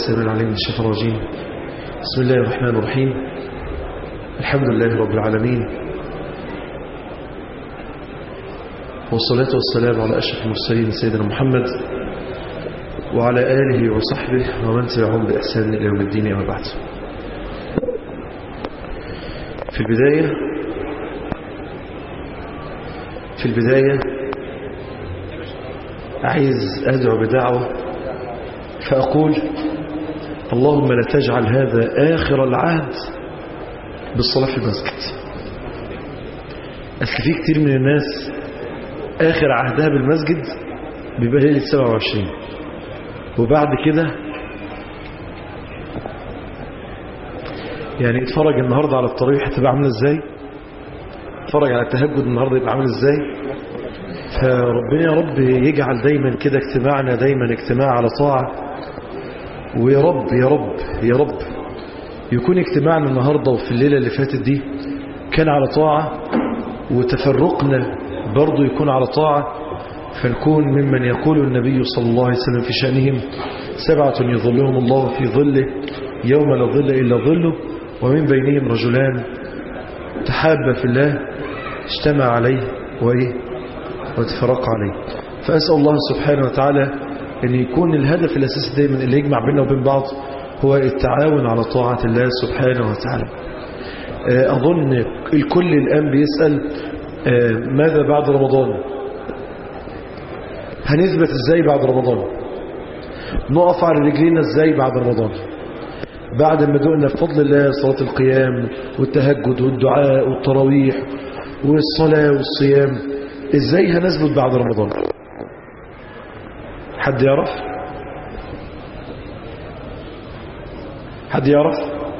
السميع العليم من الشيطان الرجيم بسم الله الرحمن الرحيم الحمد لله رب العالمين والصلاة والسلام على أشرف المرسلين سيدنا محمد وعلى آله وصحبه ومن تبعهم بإحسان إلى يوم الدين أما بعد في البداية في البداية عايز أدعو بدعوة فأقول اللهم لا تجعل هذا آخر العهد بالصلاة في المسجد أصل في كتير من الناس آخر عهدها بالمسجد بيبقى ليلة 27 وبعد كده يعني اتفرج النهاردة على التراويح هتبقى عاملة ازاي اتفرج على التهجد النهاردة يبقى عامل ازاي فربنا يا رب يجعل دايما كده اجتماعنا دايما اجتماع على طاعة ويا رب يا رب يا رب يكون اجتماعنا النهاردة وفي الليلة اللي فاتت دي كان على طاعة وتفرقنا برضو يكون على طاعة فنكون ممن يقول النبي صلى الله عليه وسلم في شأنهم سبعة يظلهم الله في ظله يوم لا ظل إلا ظله ومن بينهم رجلان تحابا في الله اجتمع عليه وإيه وتفرق عليه فأسأل الله سبحانه وتعالى أن يكون الهدف الأساسي دايما اللي يجمع بيننا وبين بعض هو التعاون على طاعة الله سبحانه وتعالى أظن الكل الآن بيسأل ماذا بعد رمضان هنثبت ازاي بعد رمضان نقف على رجلينا ازاي بعد رمضان بعد ما دقنا بفضل الله صلاة القيام والتهجد والدعاء والتراويح والصلاة والصيام ازاي هنثبت بعد رمضان حد يعرف حد يعرف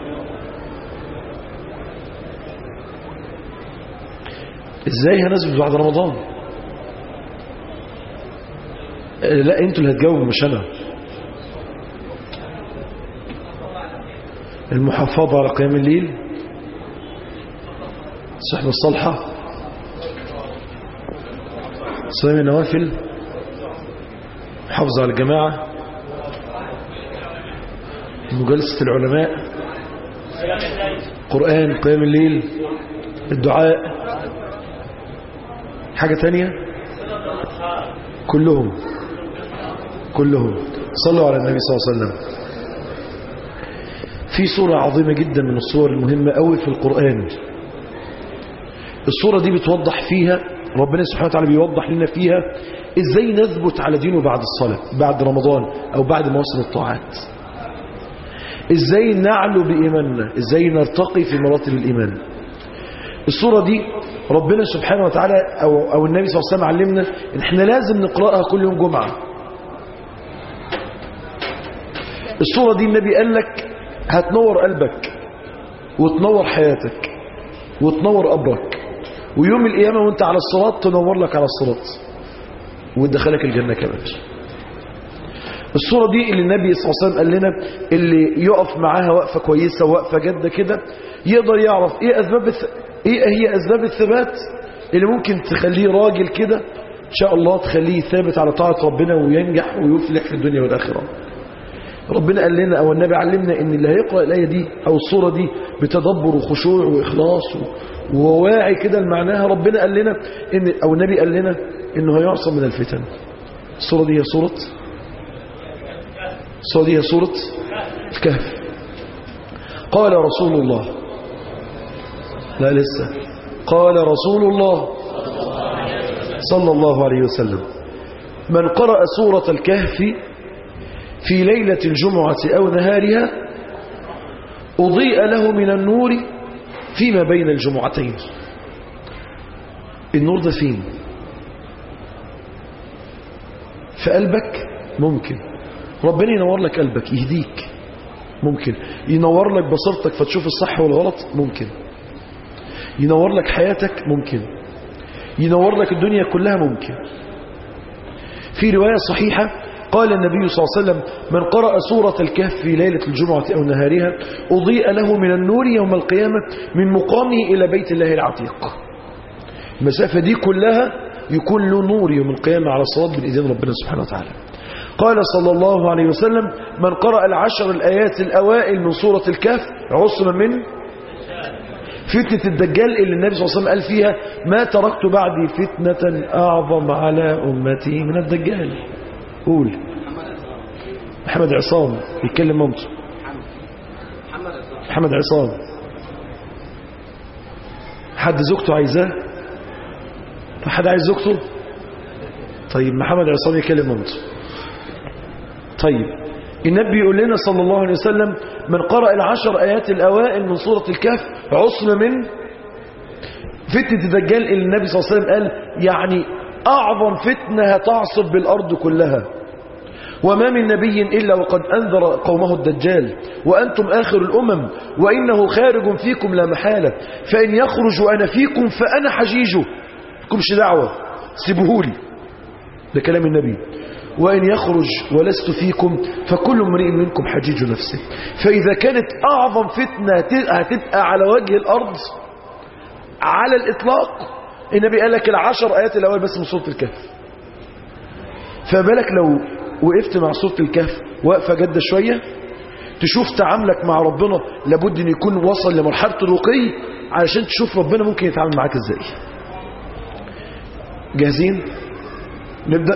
ازاي هنثبت بعد رمضان لا انتوا اللي هتجاوبوا مش انا المحافظة على قيام الليل صحبة الصالحة صيام النوافل محافظة على الجماعة مجالسة العلماء قرآن قيام الليل الدعاء حاجة تانية كلهم كلهم صلوا على النبي صلى الله عليه وسلم في صورة عظيمة جدا من الصور المهمة قوي في القرآن الصورة دي بتوضح فيها ربنا سبحانه وتعالى بيوضح لنا فيها ازاي نثبت على دينه بعد الصلاة بعد رمضان او بعد موسم الطاعات ازاي نعلو بإيماننا ازاي نرتقي في مراتب الإيمان الصورة دي ربنا سبحانه وتعالى أو, أو النبي صلى الله عليه وسلم علمنا ان احنا لازم نقرأها كل يوم جمعة الصورة دي النبي قال لك هتنور قلبك وتنور حياتك وتنور قبرك ويوم القيامة وانت على الصراط تنور لك على الصراط وتدخلك الجنة كمان الصورة دي اللي النبي صلى الله عليه وسلم قال لنا اللي يقف معاها وقفة كويسة وقفة جادة كده يقدر يعرف ايه اسباب الث... ايه هي اسباب الثبات اللي ممكن تخليه راجل كده ان شاء الله تخليه ثابت على طاعة ربنا وينجح ويفلح في الدنيا والآخرة ربنا قال لنا او النبي علمنا ان اللي هيقرأ الآية دي او الصورة دي بتدبر وخشوع واخلاص وواعي كده لمعناها ربنا قال لنا ان او النبي قال لنا انه هيعصم من الفتن الصورة دي هي صورة الصورة دي هي صورة الكهف قال رسول الله لا لسه قال رسول الله صلى الله عليه وسلم من قرأ سورة الكهف في ليلة الجمعة أو نهارها أضيء له من النور فيما بين الجمعتين النور ده فين في قلبك ممكن ربنا ينور لك قلبك يهديك ممكن ينور لك بصيرتك فتشوف الصح والغلط ممكن ينور لك حياتك ممكن ينور لك الدنيا كلها ممكن في رواية صحيحة قال النبي صلى الله عليه وسلم من قرأ سورة الكهف في ليلة الجمعة أو نهارها أضيء له من النور يوم القيامة من مقامه إلى بيت الله العتيق المسافة دي كلها يكون له نور يوم القيامة على صلاة بالإذن ربنا سبحانه وتعالى قال صلى الله عليه وسلم من قرأ العشر الآيات الأوائل من سورة الكهف عصم من فتنة الدجال اللي النبي صلى الله عليه وسلم قال فيها ما تركت بعدي فتنة أعظم على أمتي من الدجال قول محمد عصام يتكلم مامته محمد عصام حد زوجته عايزاه حد عايز زوجته طيب محمد عصام يكلم مامته طيب النبي يقول لنا صلى الله عليه وسلم من قرأ العشر آيات الأوائل من سورة الكهف عصم من فتنة الدجال اللي النبي صلى الله عليه وسلم قال يعني أعظم فتنة هتعصب بالأرض كلها وما من نبي إلا وقد أنذر قومه الدجال وأنتم آخر الأمم وإنه خارج فيكم لا محالة فإن يخرج وأنا فيكم فأنا حجيجه كمش دعوة سيبهولي ده كلام النبي وإن يخرج ولست فيكم فكل امرئ منكم حجيج نفسه فإذا كانت أعظم فتنة هتبقى على وجه الأرض على الإطلاق النبي قال لك العشر آيات الأول بس من سورة الكهف فبالك لو وقفت مع سورة الكهف وقفة جادة شوية تشوف تعاملك مع ربنا لابد ان يكون وصل لمرحلة الرقي علشان تشوف ربنا ممكن يتعامل معاك ازاي جاهزين نبدأ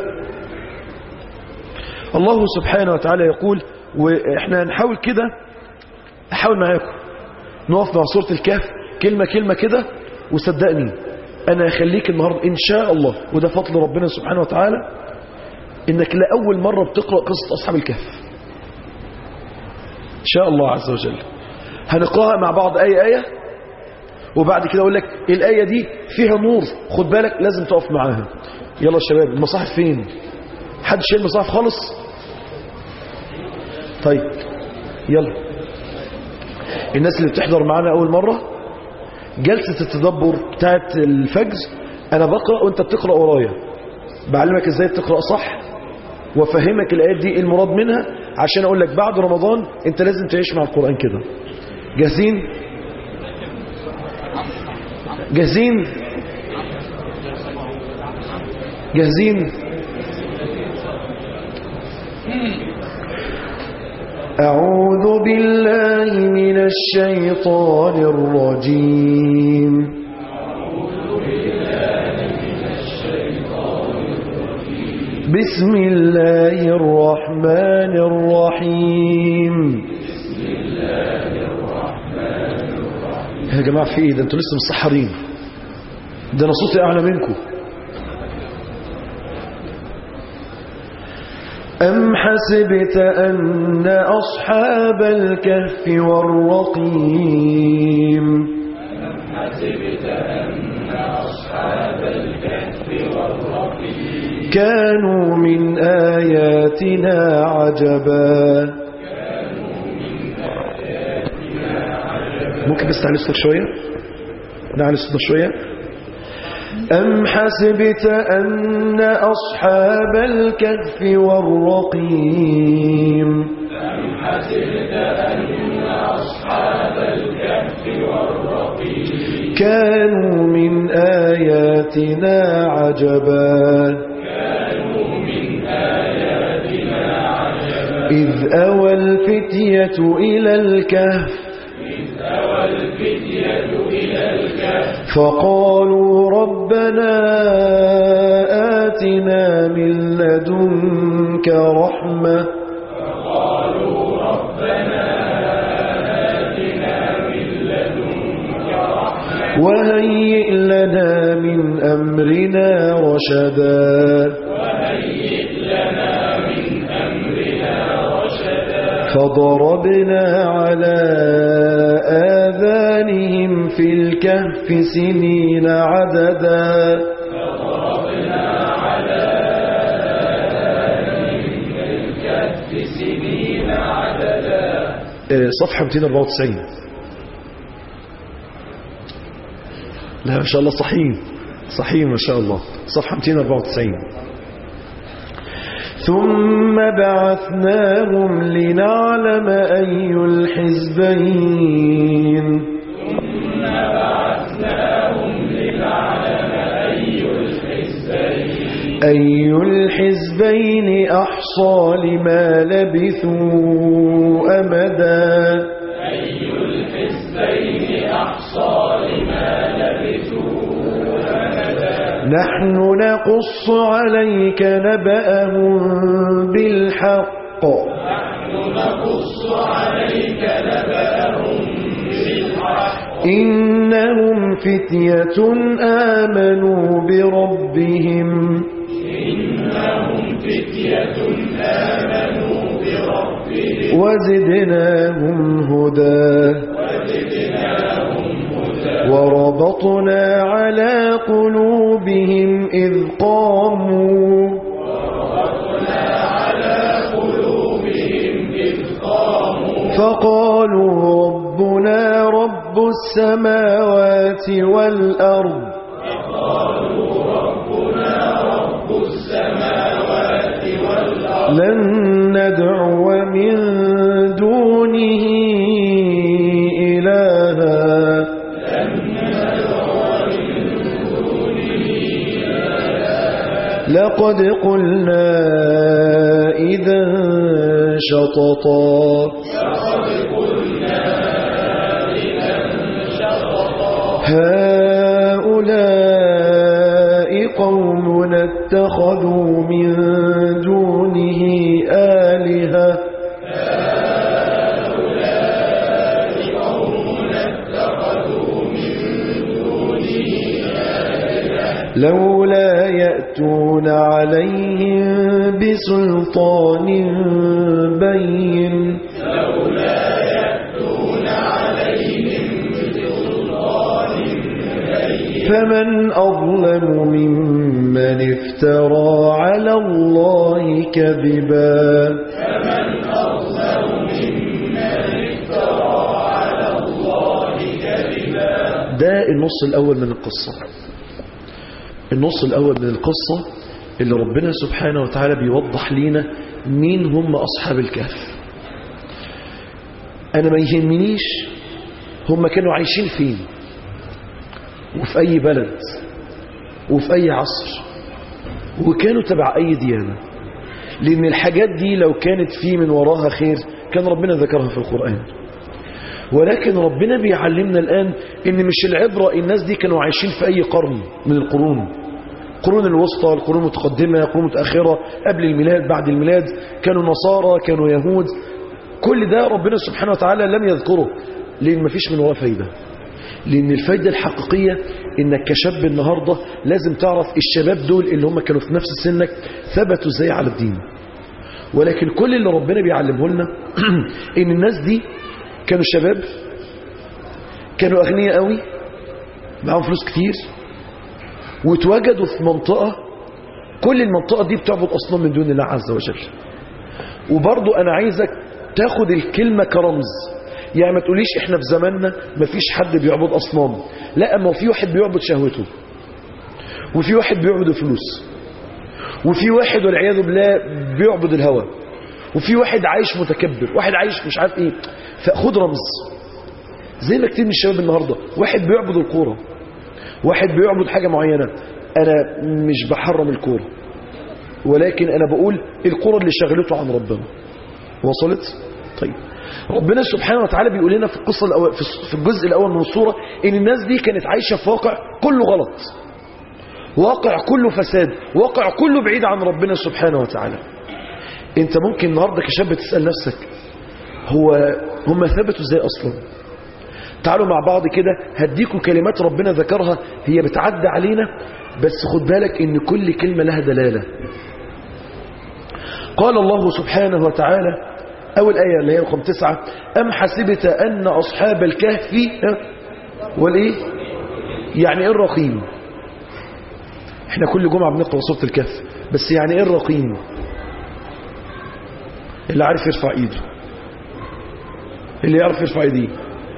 الله سبحانه وتعالى يقول واحنا هنحاول كده احاول معاكم نقف مع سورة الكهف كلمة كلمة كده وصدقني انا اخليك النهاردة ان شاء الله وده فضل ربنا سبحانه وتعالى انك لأول مرة بتقرأ قصة اصحاب الكهف ان شاء الله عز وجل هنقراها مع بعض اي آية وبعد كده اقول لك الآية دي فيها نور خد بالك لازم تقف معاها يلا الشباب المصاحف فين حد شايل المصاحف خالص طيب يلا الناس اللي بتحضر معانا اول مرة جلسة التدبر بتاعت الفجر انا بقرأ وانت بتقرأ ورايا بعلمك ازاي تقرأ صح وافهمك الايات دي المراد منها عشان اقول لك بعد رمضان انت لازم تعيش مع القرآن كده جاهزين جاهزين جاهزين أعوذ بالله من الشيطان الرجيم بسم الله الرحمن الرحيم يا جماعة في ايه ده انتوا لسه مسحرين ده انا صوتي اعلى منكم أم حسبت أن أصحاب الكهف والرقيم أم حسبت أن أصحاب الكهف والرقيم كانوا من آياتنا عجبا ممكن بس تعلي صوتك شوية نعلي صوتنا شوية أم حسبت أن أصحاب الكهف والرقيم أم حسبت أن أصحاب الكهف والرقيم كانوا من آياتنا عجبا كانوا من آياتنا عجبا إذ أوى الفتية إلى الكهف إذ أوى الفتية إلى الكهف فقالوا ربنا آتنا من لدنك رحمة فقالوا ربنا آتنا من لدنك رحمة وهيئ لنا من أمرنا رشدا وهيئ لنا من أمرنا رشدا فضربنا على آذانهم في الكهف سنين عددا فضربنا على آذانهم في الكهف سنين عددا آه، صفحة 294 لا ما شاء الله صحيح صحيح ما شاء الله صفحة 294 ثم بعثناهم لنعلم أي الحزبين ثم بعثناهم لنعلم أي الحزبين أي الحزبين أحصى لما لبثوا أمدا أي الحزبين أحصى لما لبثوا أمدا نحن نقص عليك نبأهم بالحق نحن نقص عليك نبأهم بالحق إنهم فتية آمنوا بربهم إنهم فتية آمنوا بربهم وزدناهم هدى وزدناهم هدى وربطنا على قلوبهم إذ قاموا وربطنا على قلوبهم إذ قاموا فقالوا ربنا رب السماوات والأرض فقالوا ربنا رب السماوات والأرض لن ندعو من دونه إلها لقد قلنا إذا شططا هؤلاء قومنا اتخذوا من دونه آلهة لولا يأتون عليهم بسلطان بين لولا يأتون عليهم بسلطان بين فمن أظلم ممن افترى على الله كذبا فمن أظلم ممن افترى على الله كذبا ده النص الأول من القصة النص الأول من القصة اللي ربنا سبحانه وتعالى بيوضح لينا مين هم أصحاب الكهف أنا ما يهمنيش هم كانوا عايشين فين وفي أي بلد وفي أي عصر وكانوا تبع أي ديانة لأن الحاجات دي لو كانت في من وراها خير كان ربنا ذكرها في القرآن ولكن ربنا بيعلمنا الآن ان مش العبرة الناس دي كانوا عايشين في اي قرن من القرون القرون الوسطى القرون المتقدمة القرون المتأخرة قبل الميلاد بعد الميلاد كانوا نصارى كانوا يهود كل ده ربنا سبحانه وتعالى لم يذكره لان مفيش من وراه فايدة لان الفايدة الحقيقية انك كشاب النهاردة لازم تعرف الشباب دول اللي هم كانوا في نفس سنك ثبتوا ازاي على الدين ولكن كل اللي ربنا بيعلمه لنا ان الناس دي كانوا شباب كانوا أغنياء قوي معاهم فلوس كتير وتواجدوا في منطقة كل المنطقة دي بتعبد أصنام من دون الله عز وجل وبرضو أنا عايزك تاخد الكلمة كرمز يعني ما تقوليش احنا في زماننا مفيش حد بيعبد أصنام لا أما في واحد بيعبد شهوته وفي واحد بيعبد الفلوس وفي واحد والعياذ بالله بيعبد الهوى وفي واحد عايش متكبر واحد عايش مش عارف ايه فخد رمز زي ما كتير من الشباب النهاردة واحد بيعبد الكورة واحد بيعبد حاجة معينة انا مش بحرم الكورة ولكن انا بقول الكورة اللي شغلته عن ربنا وصلت طيب ربنا سبحانه وتعالى بيقول لنا في القصة الأول في الجزء الأول من الصورة إن الناس دي كانت عايشة في واقع كله غلط واقع كله فساد واقع كله بعيد عن ربنا سبحانه وتعالى انت ممكن النهاردة كشاب تسأل نفسك هو هم ثبتوا ازاي اصلا تعالوا مع بعض كده هديكم كلمات ربنا ذكرها هي بتعدى علينا بس خد بالك ان كل كلمة لها دلالة قال الله سبحانه وتعالى أول آية اللي هي رقم تسعة أم حسبت أن أصحاب الكهف والإيه يعني إيه الرقيم احنا كل جمعة بنقرأ سورة الكهف بس يعني إيه الرقيم اللي عارف يرفع إيده اللي يعرف يرفع ايديه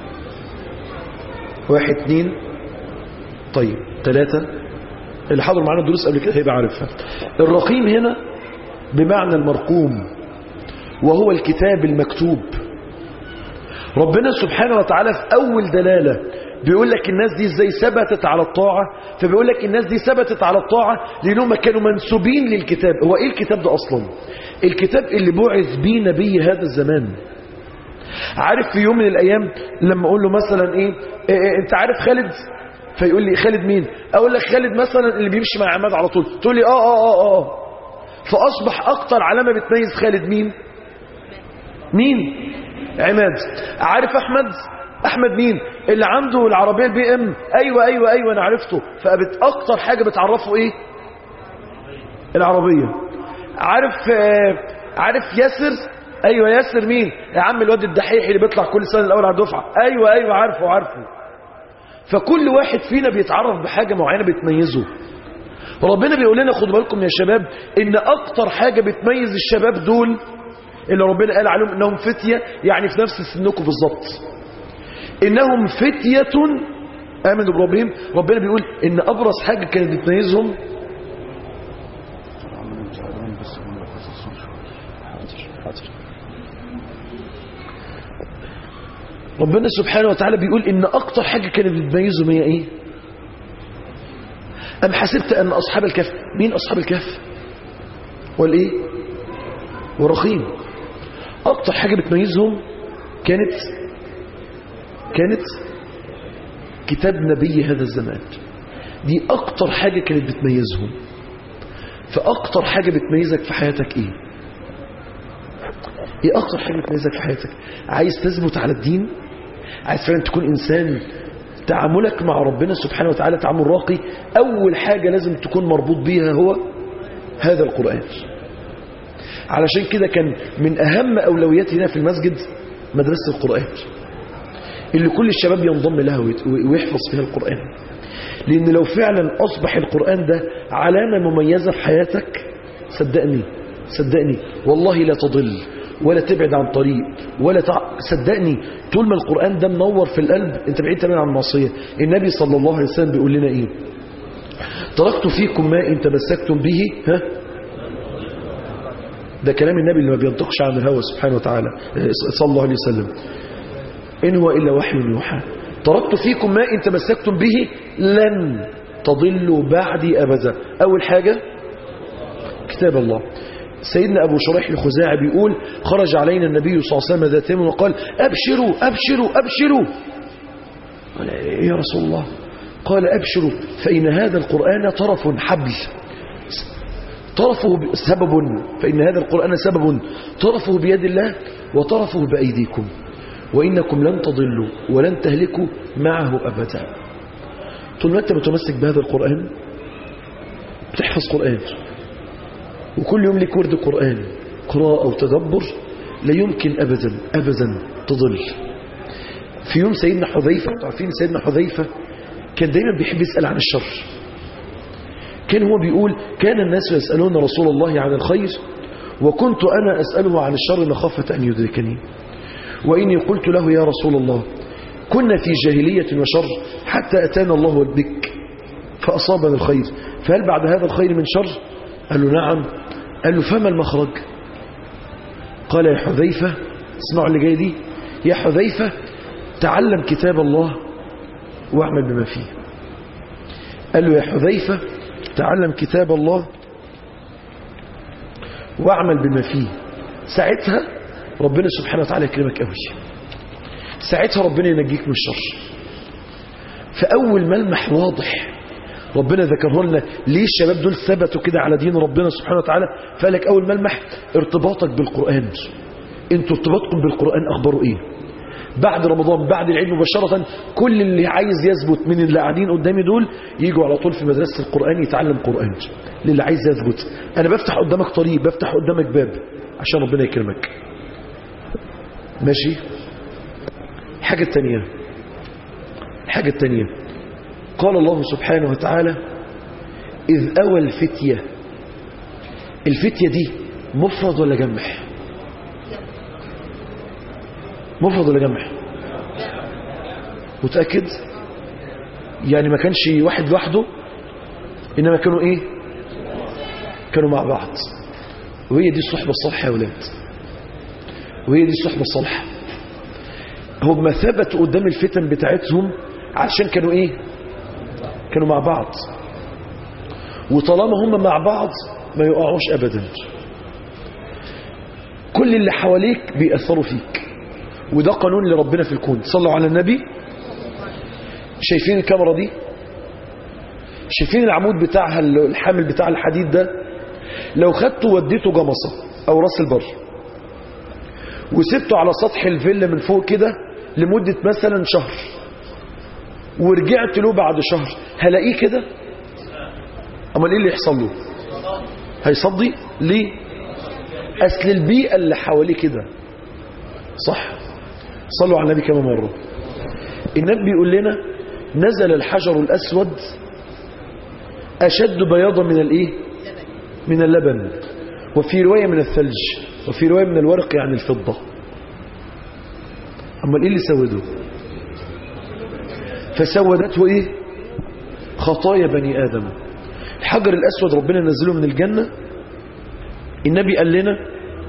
واحد اتنين طيب ثلاثة اللي حضر معانا الدروس قبل كده هيبقى عارفها الرقيم هنا بمعنى المرقوم وهو الكتاب المكتوب ربنا سبحانه وتعالى في أول دلالة بيقول لك الناس دي ازاي ثبتت على الطاعة فبيقول لك الناس دي ثبتت على الطاعة لأنهم كانوا منسوبين للكتاب هو ايه الكتاب ده أصلا الكتاب اللي بعث بيه نبي هذا الزمان عارف في يوم من الأيام لما أقول له مثلا إيه, إيه, إيه أنت عارف خالد فيقول لي خالد مين أقول لك خالد مثلا اللي بيمشي مع عماد على طول تقول لي آه آه آه آه فأصبح أكتر علامة بتميز خالد مين مين عماد عارف أحمد أحمد مين اللي عنده العربية البي ام أيوة أيوة أيوة أنا عرفته فقبت أكتر حاجة بتعرفه إيه العربية عارف آه عارف ياسر ايوه ياسر مين يا عم الواد الدحيح اللي بيطلع كل سنه الاول على الدفعه ايوه ايوه عارفه عارفه فكل واحد فينا بيتعرف بحاجه معينه بتميزه ربنا بيقول لنا خدوا بالكم يا شباب ان اكتر حاجه بتميز الشباب دول اللي ربنا قال عليهم انهم فتيه يعني في نفس سنكم بالظبط انهم فتيه امنوا بربهم ربنا بيقول ان ابرز حاجه كانت بتميزهم ربنا سبحانه وتعالى بيقول ان اكتر حاجة كانت بتميزهم هي ايه ام حسبت ان اصحاب الكهف مين اصحاب الكهف والايه والرخيم اكتر حاجة بتميزهم كانت كانت كتاب نبي هذا الزمان دي اكتر حاجة كانت بتميزهم فاكتر حاجة بتميزك في حياتك ايه ايه اكتر حاجة بتميزك في حياتك عايز تثبت على الدين عايز فعلا تكون انسان تعاملك مع ربنا سبحانه وتعالى تعامل راقي اول حاجة لازم تكون مربوط بيها هو هذا القرآن علشان كده كان من اهم اولوياتنا في المسجد مدرسة القرآن اللي كل الشباب ينضم لها ويحفظ فيها القرآن لان لو فعلا اصبح القرآن ده علامة مميزة في حياتك صدقني صدقني والله لا تضل ولا تبعد عن طريق ولا تع... صدقني طول ما القرآن ده منور في القلب انت بعيد تماما عن المعصية النبي صلى الله عليه وسلم بيقول لنا ايه تركت فيكم ما ان تمسكتم به ها ده كلام النبي اللي ما بينطقش عن الهوى سبحانه وتعالى صلى الله عليه وسلم إن هو إلا وحي يوحى تركت فيكم ما إن تمسكتم به لن تضلوا بعدي أبدا أول حاجة كتاب الله سيدنا أبو شريح الخزاعي بيقول خرج علينا النبي صلى الله عليه وسلم ذات يوم وقال أبشروا أبشروا أبشروا قال يا رسول الله قال أبشروا فإن هذا القرآن طرف حبل طرفه سبب فإن هذا القرآن سبب طرفه بيد الله وطرفه بأيديكم وإنكم لن تضلوا ولن تهلكوا معه أبدا طول ما أنت متمسك بهذا القرآن بتحفظ قرآن وكل يوم لك ورد قرآن قراءة أو تدبر لا يمكن أبدا أبدا تضل في يوم سيدنا حذيفة تعرفين سيدنا حذيفة كان دايما بيحب يسأل عن الشر كان هو بيقول كان الناس يسألون رسول الله عن الخير وكنت أنا أسأله عن الشر مخافة أن يدركني وإني قلت له يا رسول الله كنا في جاهلية وشر حتى أتانا الله بك فأصابنا الخير فهل بعد هذا الخير من شر قال له نعم قال له فما المخرج قال يا حذيفة اسمعوا اللي جاي دي يا حذيفة تعلم كتاب الله واعمل بما فيه قال له يا حذيفة تعلم كتاب الله واعمل بما فيه ساعتها ربنا سبحانه وتعالى يكرمك قوي ساعتها ربنا ينجيك من الشر فأول ملمح واضح ربنا ذكره لنا ليه الشباب دول ثبتوا كده على دين ربنا سبحانه وتعالى فقال لك أول ملمح ارتباطك بالقرآن انتوا ارتباطكم بالقرآن أخباره ايه بعد رمضان بعد العيد مباشرة كل اللي عايز يثبت من اللي قاعدين قدامي دول يجوا على طول في مدرسة القرآن يتعلم قرآن للي عايز يثبت أنا بفتح قدامك طريق بفتح قدامك باب عشان ربنا يكرمك ماشي الحاجة التانية الحاجة التانية قال الله سبحانه وتعالى إذ أوى الفتية الفتية دي مفرد ولا جمح مفرد ولا جمح متأكد يعني ما كانش واحد لوحده إنما كانوا إيه كانوا مع بعض وهي دي الصحبة الصالحة يا ولاد وهي دي الصحبة الصالحة هم ثبتوا قدام الفتن بتاعتهم عشان كانوا ايه كانوا مع بعض وطالما هم مع بعض ما يقعوش ابدا كل اللي حواليك بيأثروا فيك وده قانون لربنا في الكون صلوا على النبي شايفين الكاميرا دي شايفين العمود بتاعها الحامل بتاع الحديد ده لو خدته وديته جمصة او راس البر وسبته على سطح الفيلا من فوق كده لمدة مثلا شهر ورجعت له بعد شهر هلاقيه كده امال ايه اللي يحصل له هيصدي ليه اصل البيئة اللي حواليه كده صح صلوا على النبي كما مرة النبي بيقول لنا نزل الحجر الأسود أشد بياضا من الإيه من اللبن وفي رواية من الثلج وفي رواية من الورق يعني الفضة أما إيه اللي سوده فسودته إيه خطايا بني آدم الحجر الأسود ربنا نزله من الجنة النبي قال لنا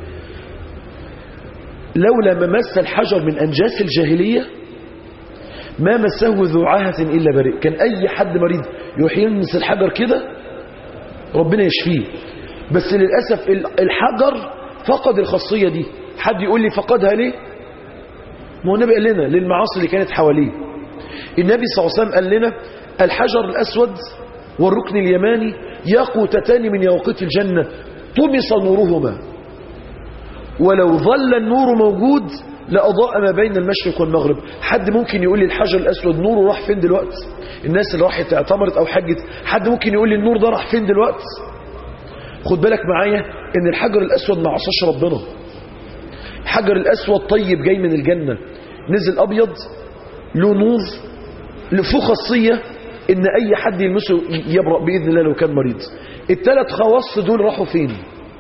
لولا ما مس الحجر من أنجاس الجاهلية ما مسه ذو عاهة إلا بريء كان أي حد مريض يروح يلمس الحجر كده ربنا يشفيه بس للأسف الحجر فقد الخاصية دي حد يقول لي فقدها ليه ما هو النبي قال لنا للمعاصي اللي كانت حواليه النبي صلى الله عليه وسلم قال لنا الحجر الأسود والركن اليماني ياقوتتان من يواقيت الجنة طمس نورهما ولو ظل النور موجود لأضاء ما بين المشرق والمغرب حد ممكن يقول لي الحجر الأسود نوره راح فين دلوقتي الناس اللي راحت اعتمرت أو حجت حد ممكن يقول لي النور ده راح فين دلوقتي خد بالك معايا ان الحجر الأسود ما عصاش ربنا الحجر الأسود طيب جاي من الجنة نزل أبيض له نور له خاصية ان اي حد يلمسه يبرأ بإذن الله لو كان مريض الثلاث خواص دول راحوا فين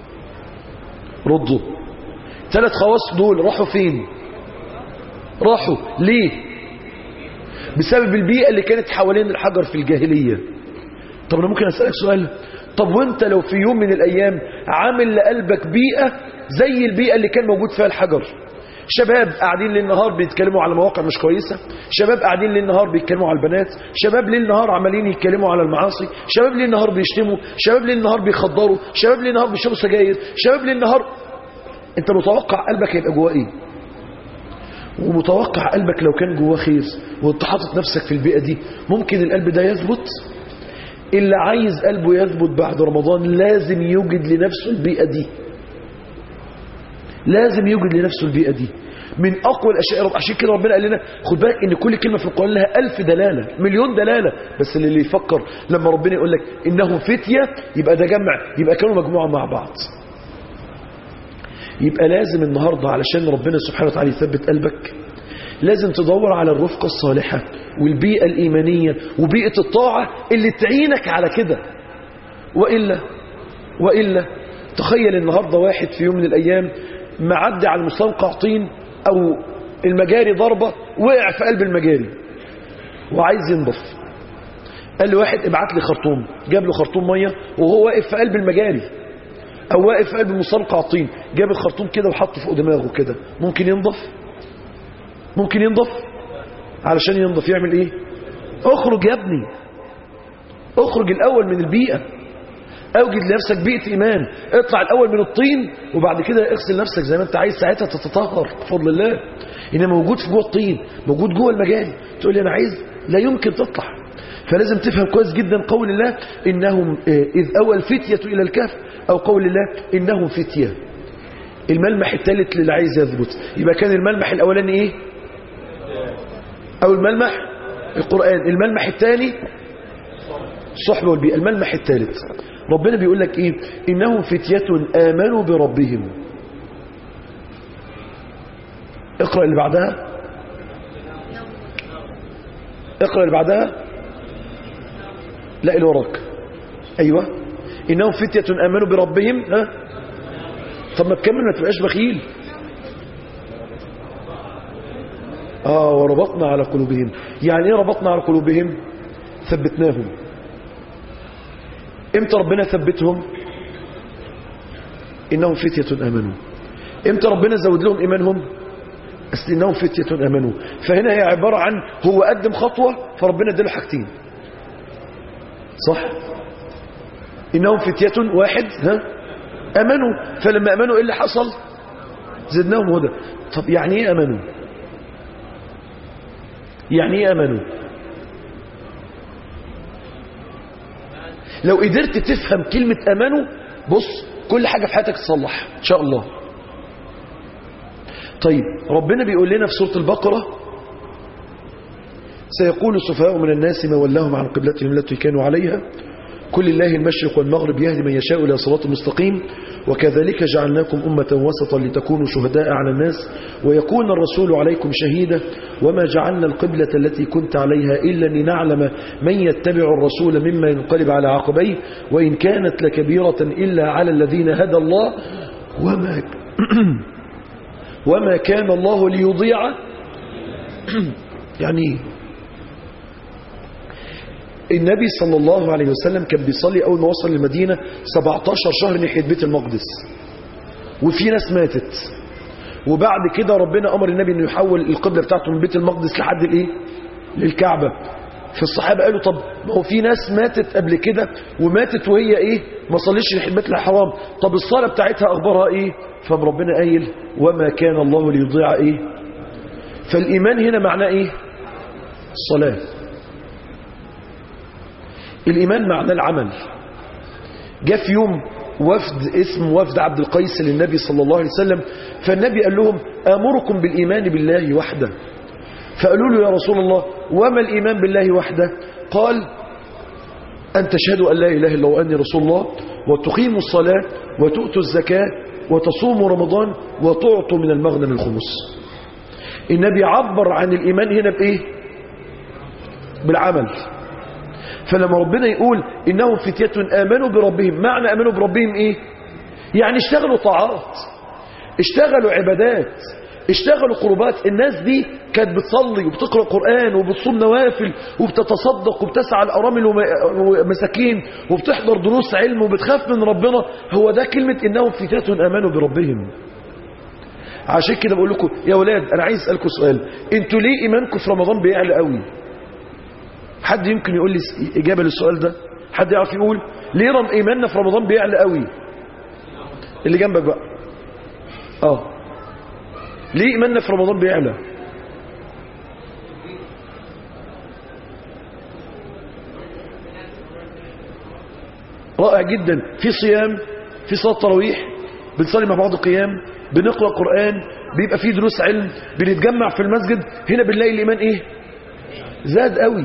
ردوا ثلاث خواص دول راحوا فين راحوا ليه بسبب البيئة اللي كانت حوالين الحجر في الجاهلية طب انا ممكن اسألك سؤال طب وانت لو في يوم من الايام عامل لقلبك بيئة زي البيئة اللي كان موجود فيها الحجر شباب قاعدين ليل نهار بيتكلموا على مواقع مش كويسة شباب قاعدين ليل نهار بيتكلموا على البنات شباب ليل نهار عمالين يتكلموا على المعاصي شباب ليل نهار بيشتموا شباب ليل نهار بيخدروا شباب ليل نهار بيشربوا سجاير شباب ليل نهار انت متوقع قلبك هيبقى جواه ايه ومتوقع قلبك لو كان جواه خير وانت حاطط نفسك في البيئة دي ممكن القلب ده يثبت اللي عايز قلبه يثبت بعد رمضان لازم يوجد لنفسه البيئة دي لازم يوجد لنفسه البيئة دي من أقوى الأشياء عشان كده ربنا قال لنا خد بالك إن كل كلمة في القرآن لها ألف دلالة مليون دلالة بس اللي يفكر لما ربنا يقول لك إنهم فتية يبقى ده جمع يبقى كانوا مجموعة مع بعض يبقى لازم النهاردة علشان ربنا سبحانه وتعالى يثبت قلبك لازم تدور على الرفقة الصالحة والبيئة الإيمانية وبيئة الطاعة اللي تعينك على كده وإلا وإلا تخيل النهاردة واحد في يوم من الأيام معدي على المستنقع طين أو المجاري ضربة وقع في قلب المجاري وعايز ينضف قال له واحد ابعت لي خرطوم جاب له خرطوم مية وهو واقف في قلب المجاري او واقف في قلب مستنقع طين جاب الخرطوم كده وحطه فوق دماغه كده ممكن ينضف ممكن ينضف علشان ينضف يعمل ايه اخرج يا ابني اخرج الاول من البيئة اوجد لنفسك بيئة ايمان اطلع الاول من الطين وبعد كده اغسل نفسك زي ما انت عايز ساعتها تتطهر بفضل الله انما موجود في جوه الطين موجود جوه المجال تقول لي انا عايز لا يمكن تطلع فلازم تفهم كويس جدا قول الله انهم اذ اول الفتية الى الكهف او قول الله انهم فتية الملمح الثالث للي عايز يثبت يبقى كان الملمح الاولاني ايه او الملمح القرآن الملمح الثاني الصحبة والبيئة الملمح الثالث ربنا بيقول لك ايه انهم فتية امنوا بربهم اقرأ اللي بعدها اقرأ اللي بعدها لا اللي وراك ايوه انهم فتية امنوا بربهم ها طب ما تكمل ما تبقاش بخيل اه وربطنا على قلوبهم يعني ايه ربطنا على قلوبهم ثبتناهم امتى ربنا ثبتهم انهم فتية امنوا امتى ربنا زود لهم ايمانهم أصل إنهم فتية أمنوا فهنا هي عبارة عن هو قدم خطوة فربنا اداله حاجتين صح إنهم فتية واحد ها أمنوا فلما أمنوا إيه اللي حصل زدناهم هدى طب يعني إيه أمنوا يعني إيه أمنوا لو قدرت تفهم كلمة أمنوا بص كل حاجة في حياتك تصلح إن شاء الله طيب ربنا بيقول لنا في سورة البقرة سيقول السفهاء من الناس ما ولاهم عن قبلتهم التي كانوا عليها كل الله المشرق والمغرب يهدي من يشاء إلى صراط مستقيم وكذلك جعلناكم أمة وسطا لتكونوا شهداء على الناس ويكون الرسول عليكم شهيدا وما جعلنا القبلة التي كنت عليها إلا لنعلم من يتبع الرسول مما ينقلب على عقبيه وإن كانت لكبيرة إلا على الذين هدى الله وما وما كان الله ليضيع يعني النبي صلى الله عليه وسلم كان بيصلي أول ما وصل للمدينة 17 شهر ناحية بيت المقدس وفي ناس ماتت وبعد كده ربنا أمر النبي أنه يحول القبلة بتاعته من بيت المقدس لحد الإيه؟ للكعبة فالصحابة قالوا طب ما هو في ناس ماتت قبل كده وماتت وهي إيه ما صليش ناحية بيت الحرام طب الصلاة بتاعتها أخبارها إيه فقام ربنا قايل وما كان الله ليضيع إيه فالإيمان هنا معناه إيه الصلاة الإيمان معناه العمل جاء في يوم وفد اسم وفد عبد القيس للنبي صلى الله عليه وسلم فالنبي قال لهم آمركم بالإيمان بالله وحده فقالوا له يا رسول الله وما الإيمان بالله وحده قال أن تشهدوا أن لا إله إلا الله وأني رسول الله وتقيموا الصلاة وتؤتوا الزكاة وتصوموا رمضان وتعطوا من المغنم الخمس النبي عبر عن الإيمان هنا بإيه بالعمل فلما ربنا يقول إنهم فتية آمنوا بربهم معنى آمنوا بربهم إيه يعني اشتغلوا طاعات اشتغلوا عبادات اشتغلوا قربات الناس دي كانت بتصلي وبتقرأ قرآن وبتصوم نوافل وبتتصدق وبتسعى الأرامل ومساكين وبتحضر دروس علم وبتخاف من ربنا هو ده كلمة إنهم فتاة آمنوا بربهم عشان كده بقول لكم يا ولاد أنا عايز أسألكم سؤال انتوا ليه إيمانكم في رمضان بيعلى قوي حد يمكن يقول لي إجابة للسؤال ده حد يعرف يقول ليه رم إيماننا في رمضان بيعلى قوي اللي جنبك بقى اه ليه إيماننا في رمضان بيعلى رائع جدا في صيام في صلاة تراويح بنصلي مع بعض قيام بنقرأ قرآن بيبقى في دروس علم بنتجمع في المسجد هنا بنلاقي الإيمان إيه زاد قوي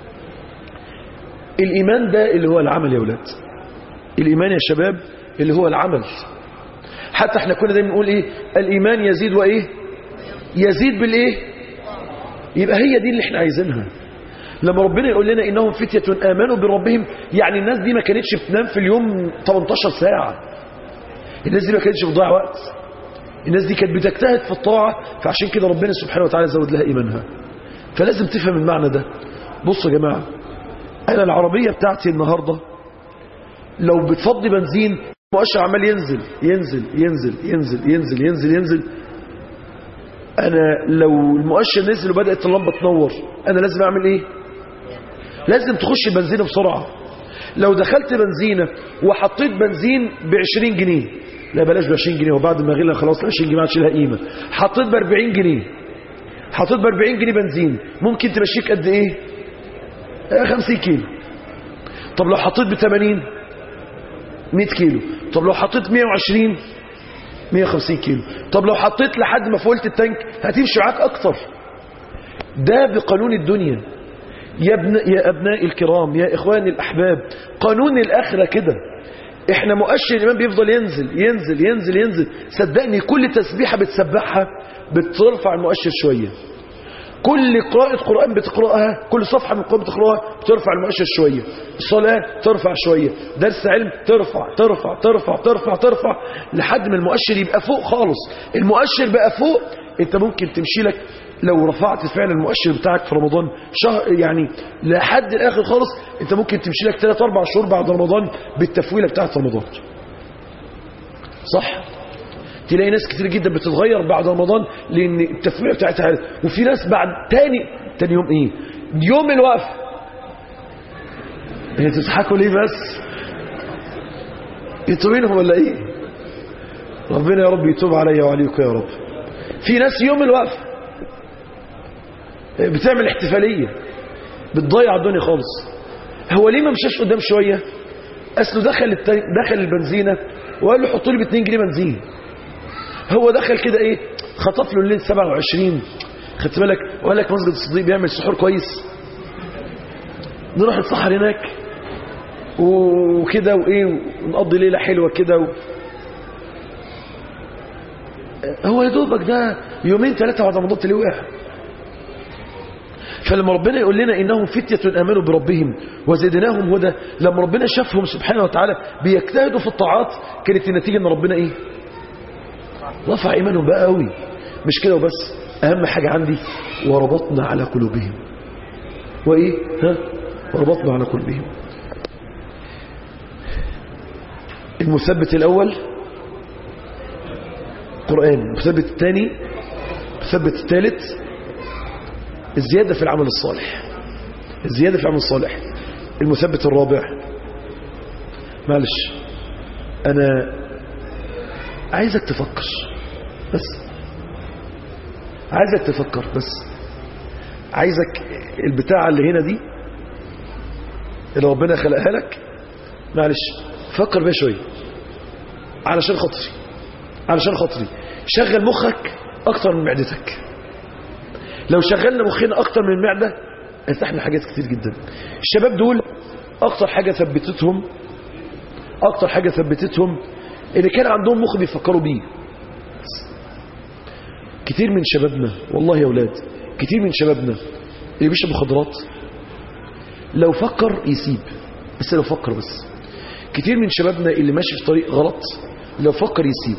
الإيمان ده اللي هو العمل يا ولاد الإيمان يا شباب اللي هو العمل حتى احنا كنا دايما نقول ايه الإيمان يزيد وإيه يزيد بالإيه يبقى هي دي اللي احنا عايزينها لما ربنا يقول لنا إنهم فتية آمنوا بربهم يعني الناس دي ما كانتش بتنام في اليوم 18 ساعة الناس دي ما كانتش بتضيع وقت الناس دي كانت بتجتهد في الطاعة فعشان كده ربنا سبحانه وتعالى زود لها إيمانها فلازم تفهم المعنى ده بصوا يا جماعة أنا العربية بتاعتي النهاردة لو بتفضي بنزين مؤشر عمال ينزل ينزل ينزل ينزل ينزل ينزل ينزل أنا لو المؤشر نزل وبدأت اللمبة تنور أنا لازم أعمل إيه لازم تخش البنزينة بسرعة لو دخلت بنزينة وحطيت بنزين ب 20 جنيه لا بلاش ب 20 جنيه وبعد ما غلى خلاص 20 جنيه ما عادش لها قيمة حطيت ب 40 جنيه حطيت ب 40 جنيه بنزين ممكن تمشيك قد ايه 50 كيلو طب لو حطيت ب 80 100 كيلو طب لو حطيت 120 150 كيلو طب لو حطيت لحد ما فولت التانك هتمشي معاك اكتر ده بقانون الدنيا يا, ابن يا ابناء الكرام يا اخواني الاحباب قانون الاخره كده احنا مؤشر الايمان بيفضل ينزل ينزل ينزل ينزل صدقني كل تسبيحه بتسبحها بترفع المؤشر شويه كل قراءة قرآن بتقرأها كل صفحة من القرآن بتقرأها بترفع المؤشر شوية الصلاة ترفع شوية درس علم ترفع ترفع ترفع ترفع ترفع لحد ما المؤشر يبقى فوق خالص المؤشر بقى فوق انت ممكن تمشي لك لو رفعت فعلا المؤشر بتاعك في رمضان شهر يعني لحد الاخر خالص انت ممكن تمشي لك 3 4 شهور بعد رمضان بالتفويله بتاعت رمضان صح تلاقي ناس كتير جدا بتتغير بعد رمضان لان التفويع بتاعتها عالي. وفي ناس بعد تاني تاني يوم ايه يوم الوقفه هي تضحكوا ليه بس انتوا منهم ولا ايه ربنا يا رب يتوب عليا وعليكم يا رب في ناس يوم الوقفه بتعمل احتفاليه بتضيع الدنيا خالص هو ليه ما مشاش قدام شويه اصله دخل التاني دخل البنزينه وقال له حط لي ب 2 جنيه بنزين هو دخل كده ايه خطف له الليل 27 خدت بالك وقال لك مسجد الصديق بيعمل سحور كويس نروح نتسحر هناك وكده وايه ونقضي ليله حلوه كده و... هو يا دوبك ده يومين ثلاثه بعد رمضان تلاقيه وقع فلما ربنا يقول لنا انهم فتيه امنوا بربهم وزدناهم هدى لما ربنا شافهم سبحانه وتعالى بيجتهدوا في الطاعات كانت النتيجه ان ربنا ايه رفع ايمانهم بقى قوي مش كده وبس اهم حاجه عندي وربطنا على قلوبهم وايه ها وربطنا على قلوبهم المثبت الاول قران المثبت الثاني المثبت الثالث الزيادة في العمل الصالح الزيادة في العمل الصالح المثبت الرابع معلش أنا عايزك تفكر بس عايزك تفكر بس عايزك البتاعة اللي هنا دي اللي ربنا خلقها لك معلش فكر بيها شوية علشان خاطري علشان خاطري شغل مخك أكتر من معدتك لو شغلنا مخنا اكتر من المعدة ارتحنا حاجات كتير جدا الشباب دول اكتر حاجة ثبتتهم اكتر حاجة ثبتتهم اللي كان عندهم مخ بيفكروا بيه كتير من شبابنا والله يا اولاد كتير من شبابنا اللي بيشرب مخدرات لو فكر يسيب بس لو فكر بس كتير من شبابنا اللي ماشي في طريق غلط لو فكر يسيب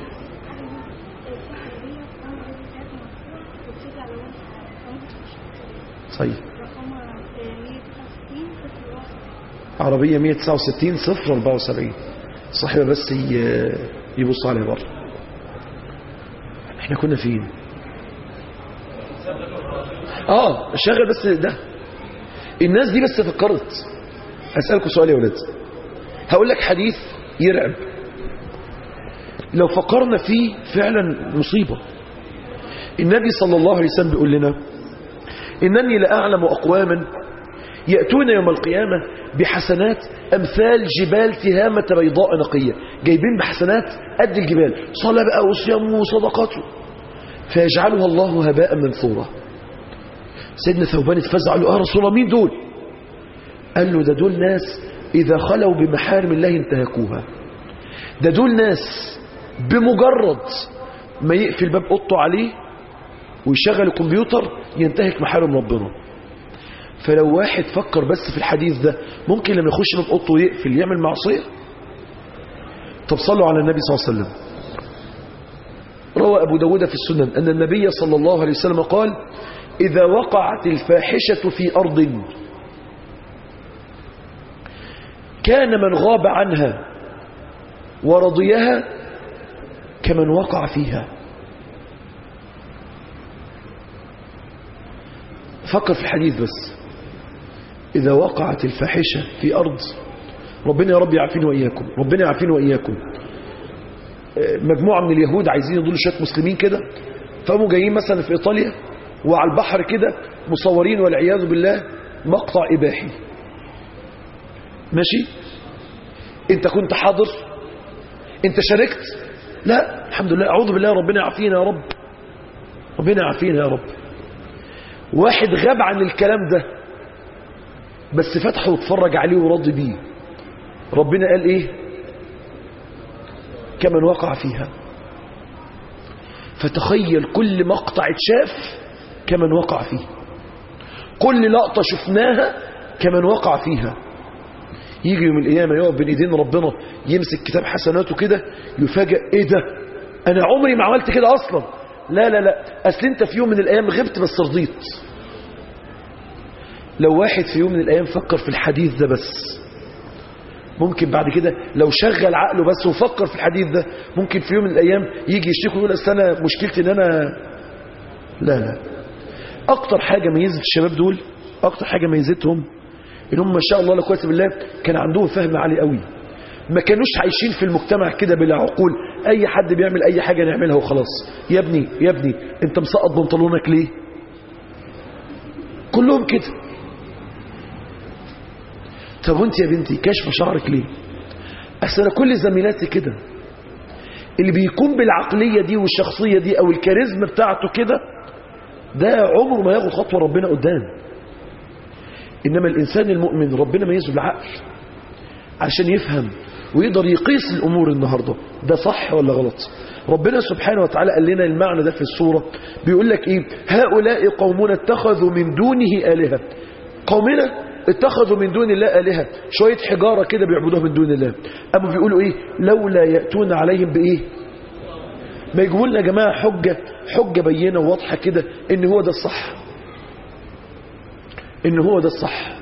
صحيح عربية 169 صفر 74 صاحبها بس يبص عليها بره احنا كنا فين اه شغل بس ده الناس دي بس فكرت اسألكم سؤال يا ولاد هقول لك حديث يرعب لو فكرنا فيه فعلا مصيبة النبي صلى الله عليه وسلم بيقول لنا إنني لأعلم أقواما يأتون يوم القيامة بحسنات أمثال جبال تهامة بيضاء نقية جايبين بحسنات قد الجبال صلاة بقى وصيام وصدقاته فيجعلها الله هباء منثورا سيدنا ثوبان اتفزع له اه رسول الله مين دول قال له ده دول ناس إذا خلوا بمحارم الله انتهكوها ده دول ناس بمجرد ما يقفل باب اوضته عليه ويشغل الكمبيوتر ينتهك محارم ربنا فلو واحد فكر بس في الحديث ده ممكن لما يخش باب اوضته ويقفل يعمل معصيه طب صلوا على النبي صلى الله عليه وسلم روى أبو داود في السنن أن النبي صلى الله عليه وسلم قال إذا وقعت الفاحشة في أرض كان من غاب عنها ورضيها كمن وقع فيها فكر في الحديث بس إذا وقعت الفاحشة في أرض ربنا يا رب يعافينا وإياكم ربنا يعافينا وإياكم مجموعة من اليهود عايزين يدولوا شوية مسلمين كده فقاموا جايين مثلا في إيطاليا وعلى البحر كده مصورين والعياذ بالله مقطع إباحي ماشي انت كنت حاضر انت شاركت لا الحمد لله اعوذ بالله ربنا يعافينا يا رب ربنا يعافينا يا رب واحد غاب عن الكلام ده بس فتحه واتفرج عليه وراضي بيه ربنا قال ايه كمن وقع فيها فتخيل كل مقطع اتشاف كمن وقع فيه كل لقطة شفناها كمن وقع فيها يجي يوم القيامة يقف بين ايدين ربنا يمسك كتاب حسناته كده يفاجئ ايه ده انا عمري ما عملت كده اصلا لا لا لا اصل انت في يوم من الايام غبت بس رضيت لو واحد في يوم من الايام فكر في الحديث ده بس ممكن بعد كده لو شغل عقله بس وفكر في الحديث ده ممكن في يوم من الايام يجي يشتكي ويقول اصل انا مشكلتي ان انا لا لا اكتر حاجه ميزت الشباب دول اكتر حاجه ميزتهم ان هم ما شاء الله لا قوه بالله كان عندهم فهم عالي قوي ما كانوش عايشين في المجتمع كده بلا عقول اي حد بيعمل اي حاجه نعملها وخلاص يا ابني يا ابني انت مسقط بنطلونك ليه كلهم كده طب وانت يا بنتي كاشفه شعرك ليه اصل انا كل زميلاتي كده اللي بيكون بالعقليه دي والشخصيه دي او الكاريزما بتاعته كده ده عمره ما ياخد خطوه ربنا قدام انما الانسان المؤمن ربنا ميزه بالعقل عشان يفهم ويقدر يقيس الامور النهارده ده صح ولا غلط ربنا سبحانه وتعالى قال لنا المعنى ده في السوره بيقول لك ايه هؤلاء قومنا اتخذوا من دونه الهه قومنا اتخذوا من دون الله آلهة شوية حجارة كده بيعبدوها من دون الله أما بيقولوا إيه لولا يأتون عليهم بإيه ما يجيبوا لنا يا جماعة حجة حجة بينة وواضحة كده إن هو ده الصح إن هو ده الصح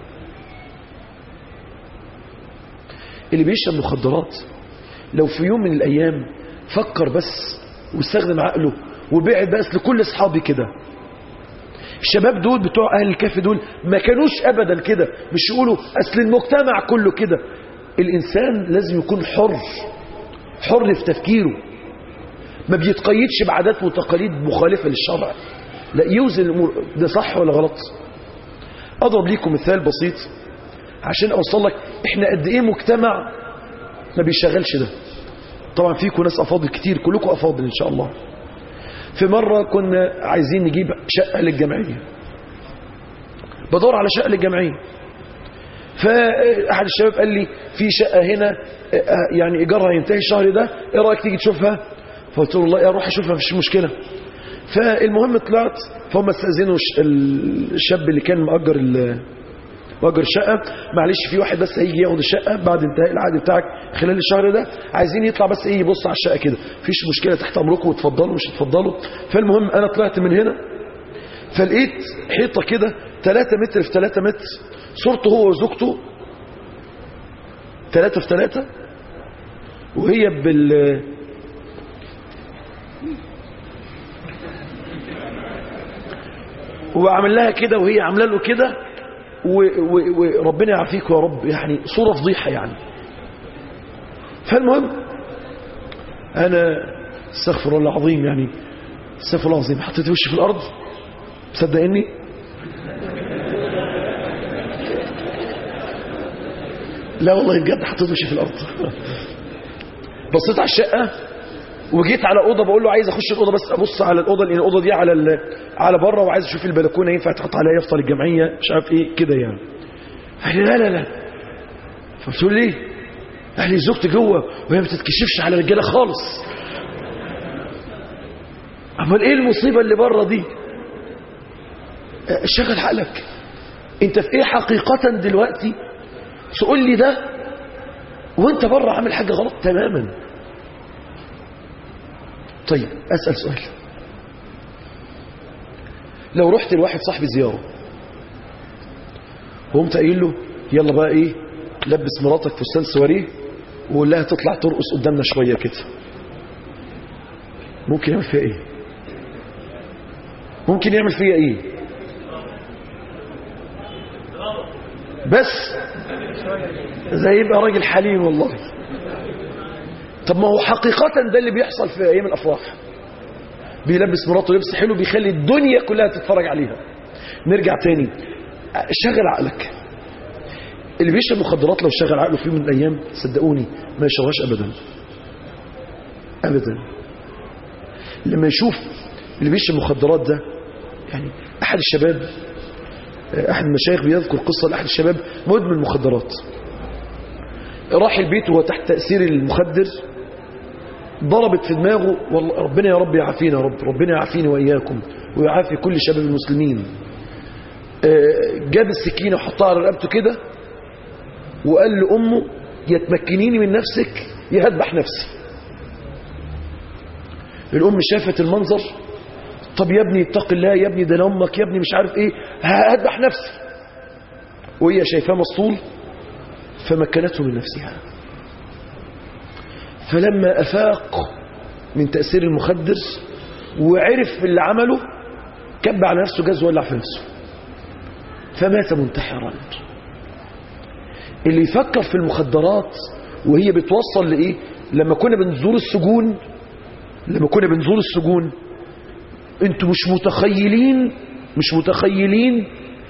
اللي بيشرب مخدرات لو في يوم من الأيام فكر بس واستخدم عقله وبعد بس لكل أصحابي كده الشباب دول بتوع اهل الكهف دول ما كانوش ابدا كده مش يقولوا اصل المجتمع كله كده الانسان لازم يكون حر حر في تفكيره ما بيتقيدش بعادات وتقاليد مخالفه للشرع لا يوزن الامور ده صح ولا غلط اضرب ليكم مثال بسيط عشان اوصل لك احنا قد ايه مجتمع ما بيشغلش ده طبعا فيكم ناس افاضل كتير كلكم افاضل ان شاء الله في مرة كنا عايزين نجيب شقة للجمعية بدور على شقة للجمعية فأحد الشباب قال لي في شقة هنا يعني إيجارها ينتهي الشهر ده إيه رأيك تيجي تشوفها فقلت له والله أروح أشوفها مفيش مشكلة فالمهم طلعت فهم استأذنوا الشاب اللي كان مأجر مأجر الشقة معلش في واحد بس هيجي ياخد الشقة بعد انتهاء العقد بتاعك خلال الشهر ده عايزين يطلع بس ايه يبص على الشقة كده مفيش مشكلة تحت امركم وتفضلوا مش تفضلوا فالمهم انا طلعت من هنا فلقيت حيطة كده 3 متر في 3 متر صورته هو وزوجته 3 في 3 وهي بال وعمل لها كده وهي عامله له كده وربنا يعافيك يا رب يعني صورة فضيحة يعني فالمهم أنا استغفر الله العظيم يعني استغفر الله العظيم حطيت وشي في الأرض مصدقني لا والله بجد حطيت وشي في الأرض بصيت على الشقة وجيت على اوضه بقول له عايز اخش الاوضه بس ابص على الاوضه لان الاوضه دي على على بره وعايز اشوف البلكونه ينفع تحط عليها يفطر الجمعيه مش عارف ايه كده يعني قال لي لا لا لا فقلت له ليه قال لي زوجتي جوه وهي ما بتتكشفش على الرجاله خالص امال ايه المصيبه اللي بره دي شغل عقلك انت في ايه حقيقه دلوقتي تقول لي ده وانت بره عامل حاجه غلط تماما طيب أسأل سؤال لو رحت لواحد صاحبي زيارة وقمت قايل له يلا بقى ايه لبس مراتك فستان سواريه وقول لها تطلع ترقص قدامنا شوية كده ممكن يعمل فيها ايه ممكن يعمل فيها ايه بس زي يبقى راجل حليم والله طب ما هو حقيقة ده اللي بيحصل في أيام الأفراح بيلبس مراته لبس حلو بيخلي الدنيا كلها تتفرج عليها نرجع تاني شغل عقلك اللي بيشرب مخدرات لو شغل عقله في يوم من الأيام صدقوني ما يشربهاش أبدا أبدا لما يشوف اللي بيشرب مخدرات ده يعني أحد الشباب أحد المشايخ بيذكر قصة لأحد الشباب مدمن مخدرات راح البيت وهو تحت تأثير المخدر ضربت في دماغه والله ربنا يا رب يعافينا يا رب ربنا يعافيني وإياكم ويعافي كل شباب المسلمين جاب السكينة وحطها على رقبته كده وقال لأمه يتمكنيني من نفسك يهدبح نفسي الأم شافت المنظر طب يا ابني اتق الله يا ابني ده امك يا ابني مش عارف ايه هذبح نفسي وهي شايفاه مسطول فمكنته من نفسها فلما أفاق من تأثير المخدر وعرف اللي عمله كب على نفسه جاز ولع في نفسه فمات منتحرا اللي يفكر في المخدرات وهي بتوصل لإيه لما كنا بنزور السجون لما كنا بنزور السجون انتوا مش متخيلين مش متخيلين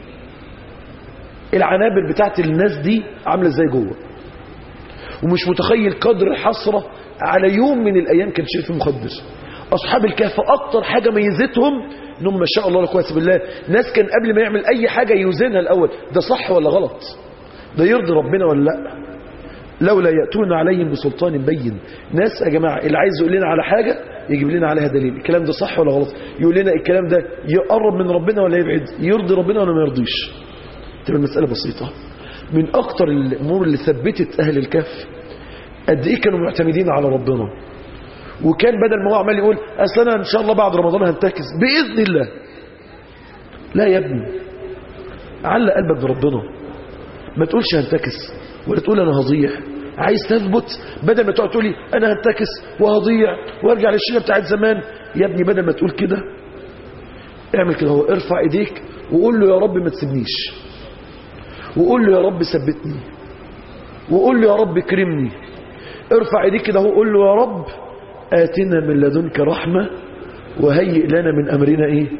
العنابر بتاعت الناس دي عاملة ازاي جوه ومش متخيل قدر الحسرة على يوم من الأيام كان شريف مخدر أصحاب الكهف أكتر حاجة ميزتهم إنهم ما شاء الله لا قوه بالله ناس كان قبل ما يعمل أي حاجة يوزنها الأول ده صح ولا غلط ده يرضي ربنا ولا لا لولا يأتون عليهم بسلطان بين ناس يا جماعة اللي عايز يقول لنا على حاجة يجيب لنا عليها دليل الكلام ده صح ولا غلط يقول لنا الكلام ده يقرب من ربنا ولا يبعد يرضي ربنا ولا ما يرضيش تبقى المسألة بسيطة من أكتر الأمور اللي ثبتت أهل الكهف قد إيه كانوا معتمدين على ربنا وكان بدل ما هو عمال يقول أصل أنا إن شاء الله بعد رمضان هنتكس بإذن الله لا يا ابني علق قلبك بربنا ما تقولش هنتكس ولا تقول أنا هضيع عايز تثبت بدل ما تقعد تقولي أنا هنتكس وهضيع وارجع للشيء بتاعت زمان يا ابني بدل ما تقول كده اعمل كده هو ارفع ايديك وقول له يا رب ما تسيبنيش وقول له يا رب ثبتني وقول له يا رب كرمني ارفع ايديك كده هو قول له يا رب آتنا من لدنك رحمة وهيئ لنا من أمرنا إيه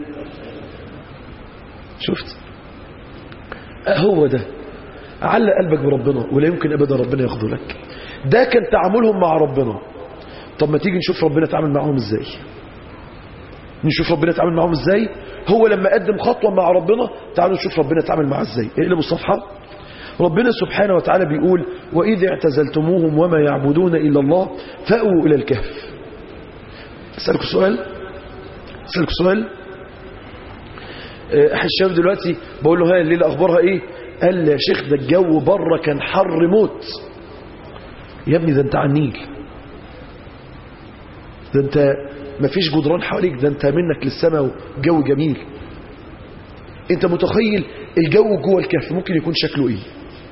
شفت هو ده علق قلبك بربنا ولا يمكن أبدا ربنا يخذلك ده كان تعاملهم مع ربنا طب ما تيجي نشوف ربنا تعامل معهم ازاي نشوف ربنا تعامل معهم ازاي هو لما قدم خطوة مع ربنا تعالوا نشوف ربنا تعامل معاه ازاي اقلبوا الصفحة ربنا سبحانه وتعالى بيقول وإذ اعتزلتموهم وما يعبدون إلا الله فأووا إلى الكهف أسألكم سؤال أسألكم سؤال أحد الشباب دلوقتي بقول له ها الليلة أخبارها إيه قال لي يا شيخ ده الجو بره كان حر موت يا ابني ده انت على النيل ده انت مفيش جدران حواليك ده انت منك للسماء وجو جميل انت متخيل الجو جوه الكهف ممكن يكون شكله ايه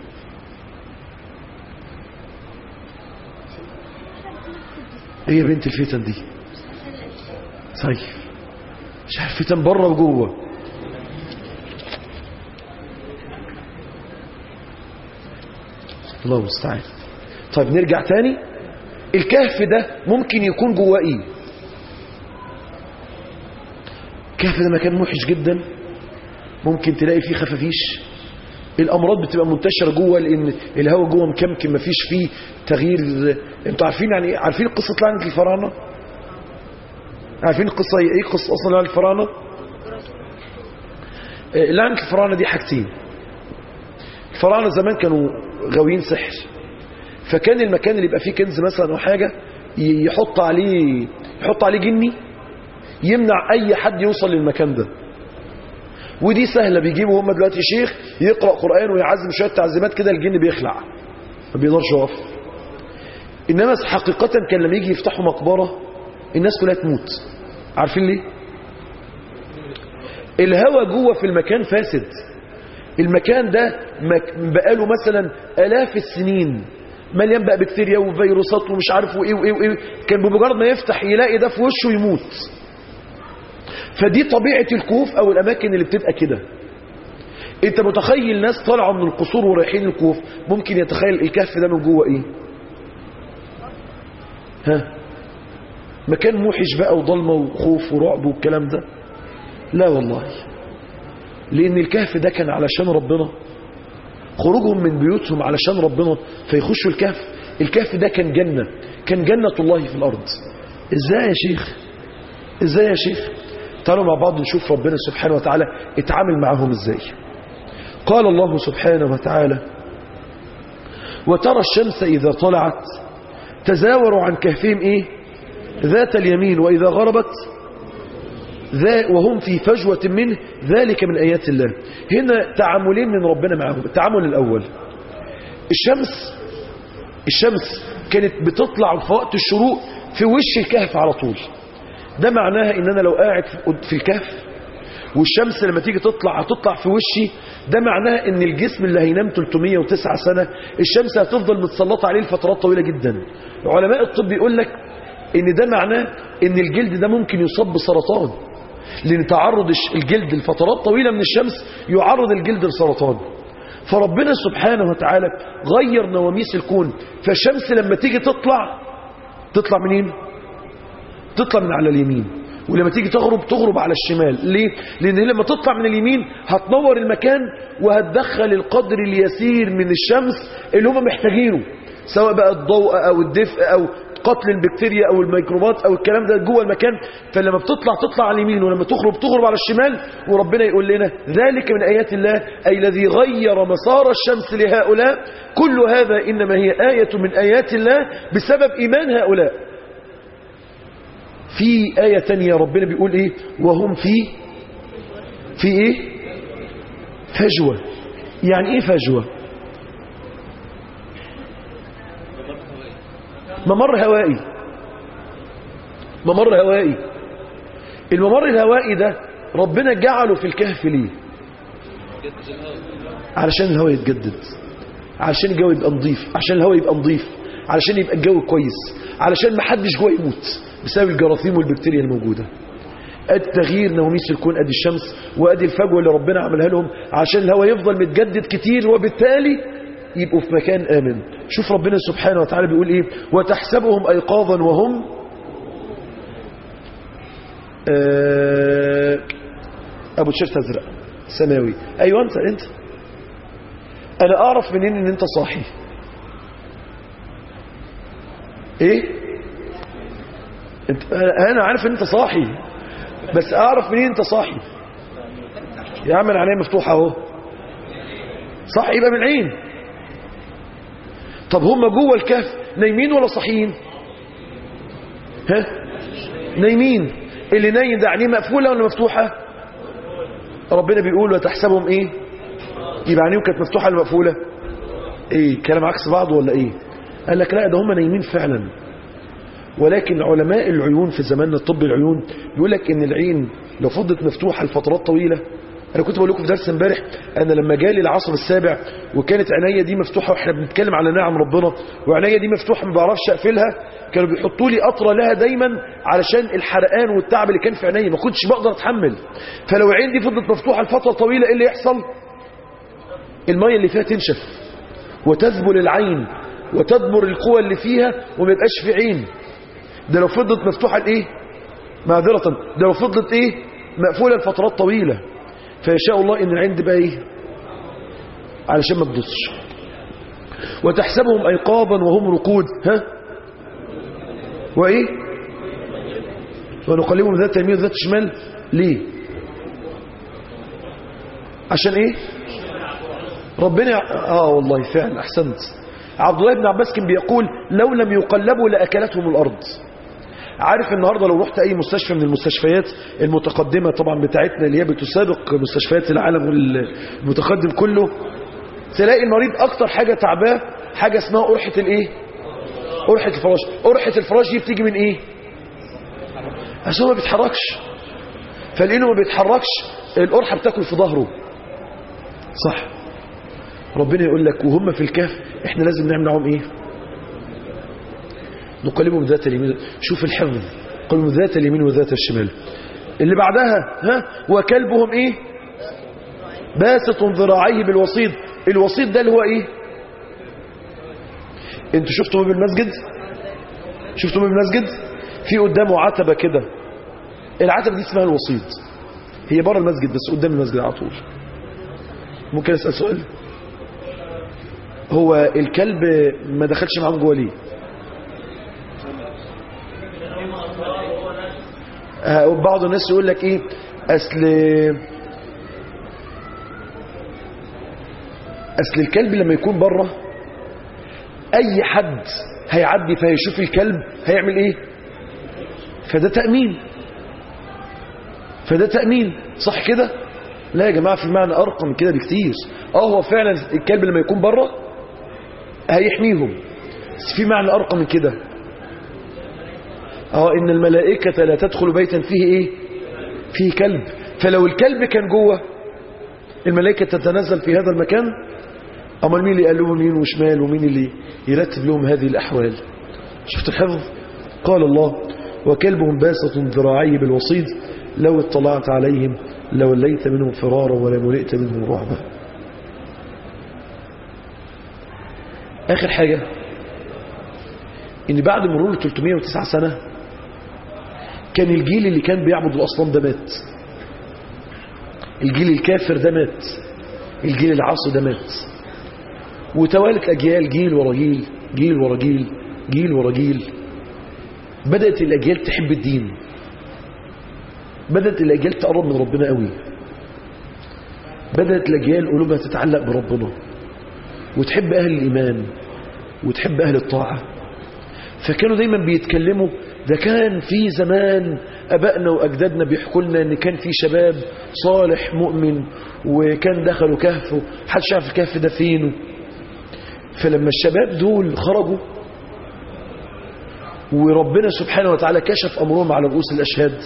ايه يا بنت الفتن دي طيب مش عارف فتن بره وجوه الله المستعان طيب نرجع تاني الكهف ده ممكن يكون جواه ايه الكهف ده مكان موحش جدا ممكن تلاقي فيه خفافيش الامراض بتبقى منتشره جوه لان الهواء جوه مكمكم مفيش فيه تغيير انتوا عارفين يعني ايه عارفين قصه لعنه الفراعنه عارفين القصه ايه قصه اصلا لعنه الفراعنه لعنه الفراعنه دي حاجتين الفراعنه زمان كانوا غاويين سحر فكان المكان اللي يبقى فيه كنز مثلا او حاجه يحط عليه يحط عليه جني يمنع اي حد يوصل للمكان ده ودي سهلة بيجيبوا هم دلوقتي شيخ يقرأ قرآن ويعزم شوية تعزيمات كده الجن بيخلع ما بيقدرش يقف إنما حقيقة كان لما يجي يفتحوا مقبرة الناس كلها تموت عارفين ليه الهواء جوه في المكان فاسد المكان ده بقاله مثلا آلاف السنين مليان بقى بكتيريا وفيروسات ومش عارف وايه وايه وايه كان بمجرد ما يفتح يلاقي ده في وشه يموت فدي طبيعة الكهوف او الاماكن اللي بتبقى كده انت متخيل ناس طالعوا من القصور ورايحين الكهوف ممكن يتخيل الكهف ده من جوه ايه ها مكان موحش بقى وضلمه وخوف ورعب والكلام ده لا والله لان الكهف ده كان علشان ربنا خروجهم من بيوتهم علشان ربنا فيخشوا الكهف الكهف ده كان جنة كان جنة الله في الأرض ازاي يا شيخ ازاي يا شيخ تعالوا مع بعض نشوف ربنا سبحانه وتعالى اتعامل معهم ازاي قال الله سبحانه وتعالى وترى الشمس إذا طلعت تزاوروا عن كهفهم ايه ذات اليمين وإذا غربت ذا وهم في فجوة منه ذلك من آيات الله هنا تعاملين من ربنا معهم التعامل الأول الشمس الشمس كانت بتطلع في وقت الشروق في وش الكهف على طول ده معناها ان انا لو قاعد في الكهف والشمس لما تيجي تطلع هتطلع في وشي ده معناه ان الجسم اللي هينام 309 سنة الشمس هتفضل متسلطة عليه لفترات طويلة جدا علماء الطب يقول لك ان ده معناه ان الجلد ده ممكن يصاب بسرطان لان تعرض الجلد لفترات طويلة من الشمس يعرض الجلد لسرطان فربنا سبحانه وتعالى غير نواميس الكون فالشمس لما تيجي تطلع تطلع منين تطلع من على اليمين ولما تيجي تغرب تغرب على الشمال ليه لان لما تطلع من اليمين هتنور المكان وهتدخل القدر اليسير من الشمس اللي هم محتاجينه سواء بقى الضوء او الدفء او قتل البكتيريا او الميكروبات او الكلام ده جوه المكان فلما بتطلع تطلع على اليمين ولما تغرب تغرب على الشمال وربنا يقول لنا ذلك من ايات الله اي الذي غير مسار الشمس لهؤلاء كل هذا انما هي ايه من ايات الله بسبب ايمان هؤلاء في ايه ثانيه ربنا بيقول ايه وهم في في ايه فجوه يعني ايه فجوه ممر هوائي ممر هوائي الممر الهوائي ده ربنا جعله في الكهف ليه علشان الهواء يتجدد علشان الجو يبقى نظيف عشان الهواء يبقى نظيف علشان يبقى الجو كويس علشان ما حدش جوه يموت بسبب الجراثيم والبكتيريا الموجوده ادي تغيير نواميس الكون ادي الشمس وادي الفجوه اللي ربنا عملها لهم عشان الهواء يفضل متجدد كتير وبالتالي يبقوا في مكان آمن شوف ربنا سبحانه وتعالى بيقول إيه وتحسبهم أيقاظا وهم آه أبو تيشيرت أزرق سماوي أيوة أنت أنت أنا أعرف منين إن أنت صاحي إيه انت أنا عارف إن أنت صاحي بس أعرف منين أنت صاحي يا عم العينين مفتوحة أهو صح يبقى من عين طب هم جوه الكهف نايمين ولا صاحيين ها نايمين اللي نايم ده عينيه مقفوله ولا مفتوحه ربنا بيقول وتحسبهم ايه يبقى عينيهم كانت مفتوحه ولا مقفوله ايه كلام عكس بعض ولا ايه قال لك لا ده هم نايمين فعلا ولكن علماء العيون في زماننا الطب العيون بيقول لك ان العين لو فضلت مفتوحه لفترات طويله انا كنت بقول لكم في درس امبارح انا لما جالي العصر السابع وكانت عينيا دي مفتوحه واحنا بنتكلم على نعم ربنا وعينيا دي مفتوحه ما بعرفش اقفلها كانوا بيحطوا لي قطره لها دايما علشان الحرقان والتعب اللي كان في عينيا ما كنتش بقدر اتحمل فلو عين دي فضلت مفتوحه لفتره طويله ايه اللي يحصل الميه اللي فيها تنشف وتذبل العين وتدمر القوى اللي فيها وما يبقاش في عين ده لو فضلت مفتوحه لايه معذره ده لو فضلت ايه مقفوله لفترات طويله فيشاء الله ان العين تبقى ايه علشان ما تبصش وتحسبهم ايقاظا وهم رقود ها وايه ونقلبهم ذات يمين وذات شمال ليه عشان ايه ربنا اه والله فعلا احسنت عبد الله بن عباس كان بيقول لو لم يقلبوا لاكلتهم الارض عارف النهاردة لو رحت أي مستشفى من المستشفيات المتقدمة طبعا بتاعتنا اللي هي بتسابق مستشفيات العالم المتقدم كله تلاقي المريض أكتر حاجة تعباه حاجة اسمها قرحة الإيه قرحة الفراش قرحة الفراش دي بتيجي من إيه عشان ما بيتحركش فلأنه ما بيتحركش القرحة بتاكل في ظهره صح ربنا يقول لك وهم في الكهف احنا لازم نعمل معهم ايه نقلبهم ذات اليمين شوف الحفظ قلبهم ذات اليمين وذات الشمال اللي بعدها ها وكلبهم ايه باسط ذراعيه بالوسيط الوسيط ده اللي هو ايه انتوا شفتوا باب المسجد شفتوا باب المسجد في قدامه عتبة كده العتبة دي اسمها الوسيط هي بره المسجد بس قدام المسجد على طول ممكن اسال سؤال هو الكلب ما دخلش معاهم جوه ليه بعض الناس يقول لك ايه اصل اصل الكلب لما يكون بره اي حد هيعدي فيشوف الكلب هيعمل ايه فده تأمين فده تأمين صح كده لا يا جماعة في معنى أرقى من كده بكتير اه هو فعلا الكلب لما يكون بره هيحميهم بس في معنى أرقى من كده اه ان الملائكة لا تدخل بيتا فيه ايه فيه كلب فلو الكلب كان جوه الملائكة تتنزل في هذا المكان أمال مين اللي قال لهم يمين وشمال ومين اللي يرتب لهم هذه الأحوال شفت الحفظ قال الله وكلبهم باسط ذراعيه بالوصيد لو اطلعت عليهم لوليت منهم فرارا ولملئت منهم رعبا آخر حاجة إن بعد مرور 309 سنة كان الجيل اللي كان بيعبد الأصنام ده مات الجيل الكافر ده مات الجيل العاصي ده مات وتوالت أجيال جيل ورا جيل جيل ورا جيل جيل ورا جيل بدأت الأجيال تحب الدين بدأت الأجيال تقرب من ربنا قوي بدأت الأجيال قلوبها تتعلق بربنا وتحب أهل الإيمان وتحب أهل الطاعة فكانوا دايما بيتكلموا ده كان في زمان أبائنا وأجدادنا بيحكوا لنا إن كان في شباب صالح مؤمن وكان دخلوا كهف محدش عارف الكهف ده فين فلما الشباب دول خرجوا وربنا سبحانه وتعالى كشف أمرهم على رؤوس الأشهاد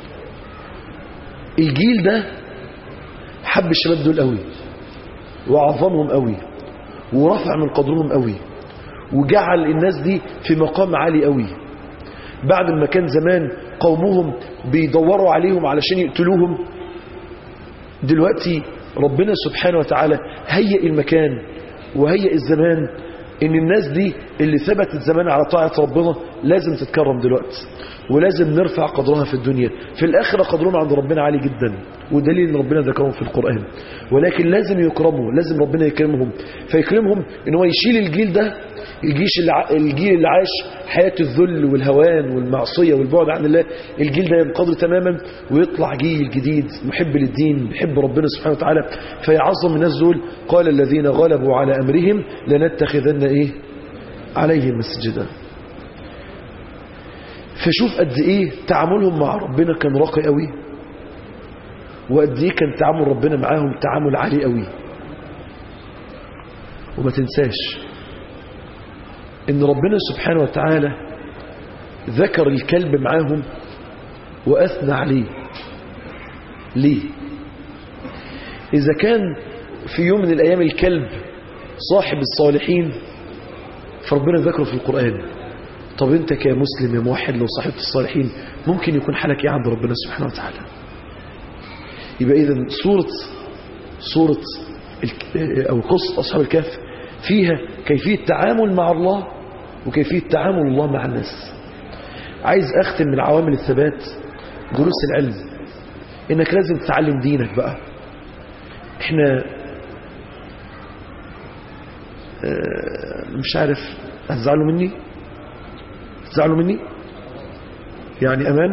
الجيل ده حب الشباب دول قوي وعظمهم قوي ورفع من قدرهم قوي وجعل الناس دي في مقام عالي قوي بعد ما كان زمان قومهم بيدوروا عليهم علشان يقتلوهم دلوقتي ربنا سبحانه وتعالى هيئ المكان وهيئ الزمان ان الناس دي اللي ثبتت زمان على طاعة ربنا لازم تتكرم دلوقتي ولازم نرفع قدرها في الدنيا في الآخرة قدرهم عند ربنا عالي جدا ودليل ان ربنا ذكرهم في القرآن ولكن لازم يكرموا لازم ربنا يكرمهم فيكرمهم ان هو يشيل الجيل ده الجيش اللي الجيل اللي عاش حياة الذل والهوان والمعصية والبعد عن الله الجيل ده ينقضي تماما ويطلع جيل جديد محب للدين بيحب ربنا سبحانه وتعالى فيعظم الناس دول قال الذين غلبوا على أمرهم لنتخذن إيه عليهم مسجدا فشوف قد إيه تعاملهم مع ربنا كان راقي قوي وقد إيه كان تعامل ربنا معاهم تعامل عالي قوي وما تنساش ان ربنا سبحانه وتعالى ذكر الكلب معاهم واثنى عليه ليه اذا كان في يوم من الايام الكلب صاحب الصالحين فربنا ذكره في القرآن طب انت كمسلم يا موحد لو صاحبت الصالحين ممكن يكون حالك ايه عند ربنا سبحانه وتعالى يبقى اذا سورة سورة او قصة اصحاب الكهف فيها كيفية التعامل مع الله وكيفية تعامل الله مع الناس عايز أختم من عوامل الثبات دروس العلم إنك لازم تتعلم دينك بقى إحنا مش عارف هتزعلوا مني هتزعلوا مني يعني أمان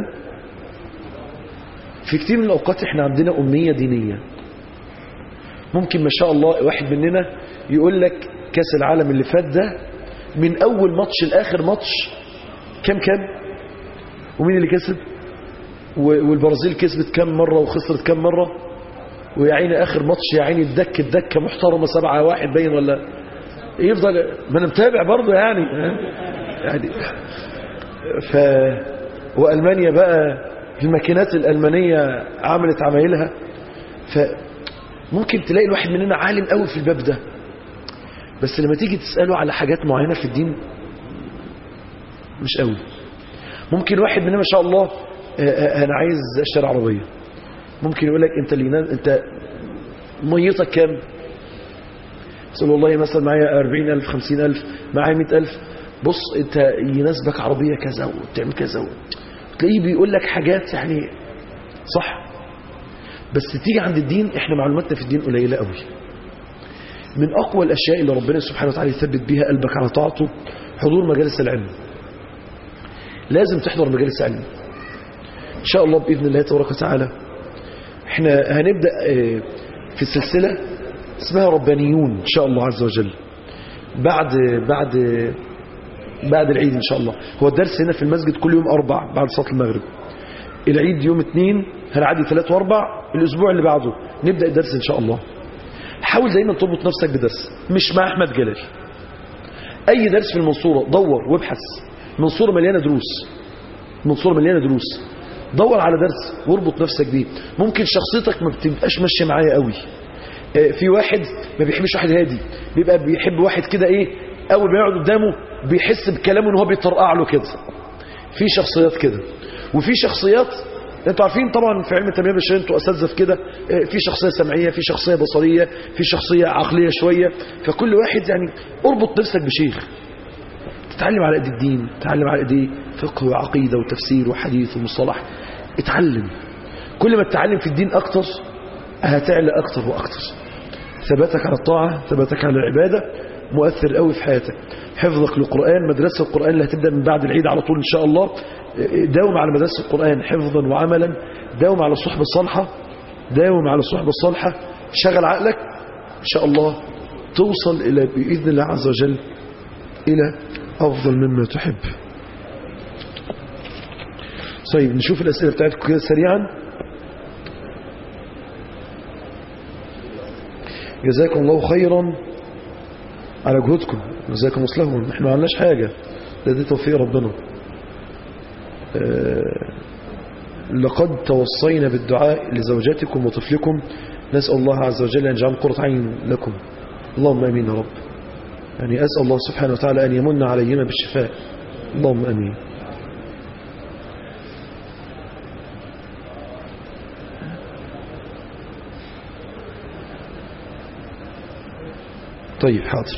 في كتير من الأوقات إحنا عندنا أمنية دينية ممكن ما شاء الله واحد مننا يقول لك كاس العالم اللي فات ده من اول ماتش لاخر ماتش كم كم ومين اللي كسب والبرازيل كسبت كم مرة وخسرت كم مرة ويا عيني اخر ماتش يا عيني الدك الدكة محترمة سبعة واحد باين ولا يفضل ما انا متابع برضه يعني يعني ف والمانيا بقى الماكينات الالمانية عملت عمايلها فممكن تلاقي الواحد مننا عالم قوي في الباب ده بس لما تيجي تسأله على حاجات معينة في الدين مش قوي ممكن واحد مننا ما شاء الله انا عايز اشتري عربية ممكن يقول لك انت اللي انت ميتك كام تقول والله مثلا معايا 40000 50000 معايا 100000 بص انت يناسبك عربية كذا وتعمل كذا تلاقيه بيقول لك حاجات يعني صح بس تيجي عند الدين احنا معلوماتنا في الدين قليلة قوي من أقوى الأشياء اللي ربنا سبحانه وتعالى يثبت بها قلبك على طاعته حضور مجالس العلم لازم تحضر مجالس العلم إن شاء الله بإذن الله تبارك وتعالى احنا هنبدأ في السلسلة اسمها ربانيون إن شاء الله عز وجل بعد بعد بعد العيد إن شاء الله هو الدرس هنا في المسجد كل يوم أربع بعد صلاة المغرب العيد يوم اثنين هنعدي ثلاث واربع الأسبوع اللي بعده نبدأ الدرس إن شاء الله حاول دايما تربط نفسك بدرس مش مع احمد جلال اي درس في المنصورة دور وابحث المنصورة مليانة دروس المنصورة مليانة دروس دور على درس واربط نفسك بيه ممكن شخصيتك ما بتبقاش ماشيه معايا قوي آه، في واحد ما بيحبش واحد هادي بيبقى بيحب واحد كده ايه اول ما يقعد قدامه بيحس بكلامه ان هو بيطرقع له كده في شخصيات كده وفي شخصيات انتوا عارفين طبعا في علم التنميه البشريه انتوا اساتذه في كده آه، في شخصيه سمعيه في شخصيه بصريه في شخصيه عقليه شويه فكل واحد يعني اربط نفسك بشيخ تتعلم على قد الدين تتعلم على قد ايه فقه وعقيده وتفسير وحديث ومصطلح اتعلم كل ما تتعلم في الدين اكتر هتعلى اكتر واكتر ثباتك على الطاعه ثباتك على العباده مؤثر قوي في حياتك حفظك للقران مدرسه القران اللي هتبدا من بعد العيد على طول ان شاء الله داوم على مدرسه القران حفظا وعملا داوم على الصحبه الصالحه داوم على الصحبه الصالحه شغل عقلك ان شاء الله توصل الى باذن الله عز وجل الى افضل مما تحب طيب نشوف الاسئله بتاعتكم كده سريعا جزاكم الله خيرا على جهودكم جزاكم مسلمون احنا ما عملناش حاجه ده دي توفيق ربنا آه، لقد توصينا بالدعاء لزوجاتكم وطفلكم نسأل الله عز وجل أن يجعل قرة عين لكم اللهم أمين يا رب يعني أسأل الله سبحانه وتعالى أن يمن عليهما بالشفاء اللهم أمين طيب حاضر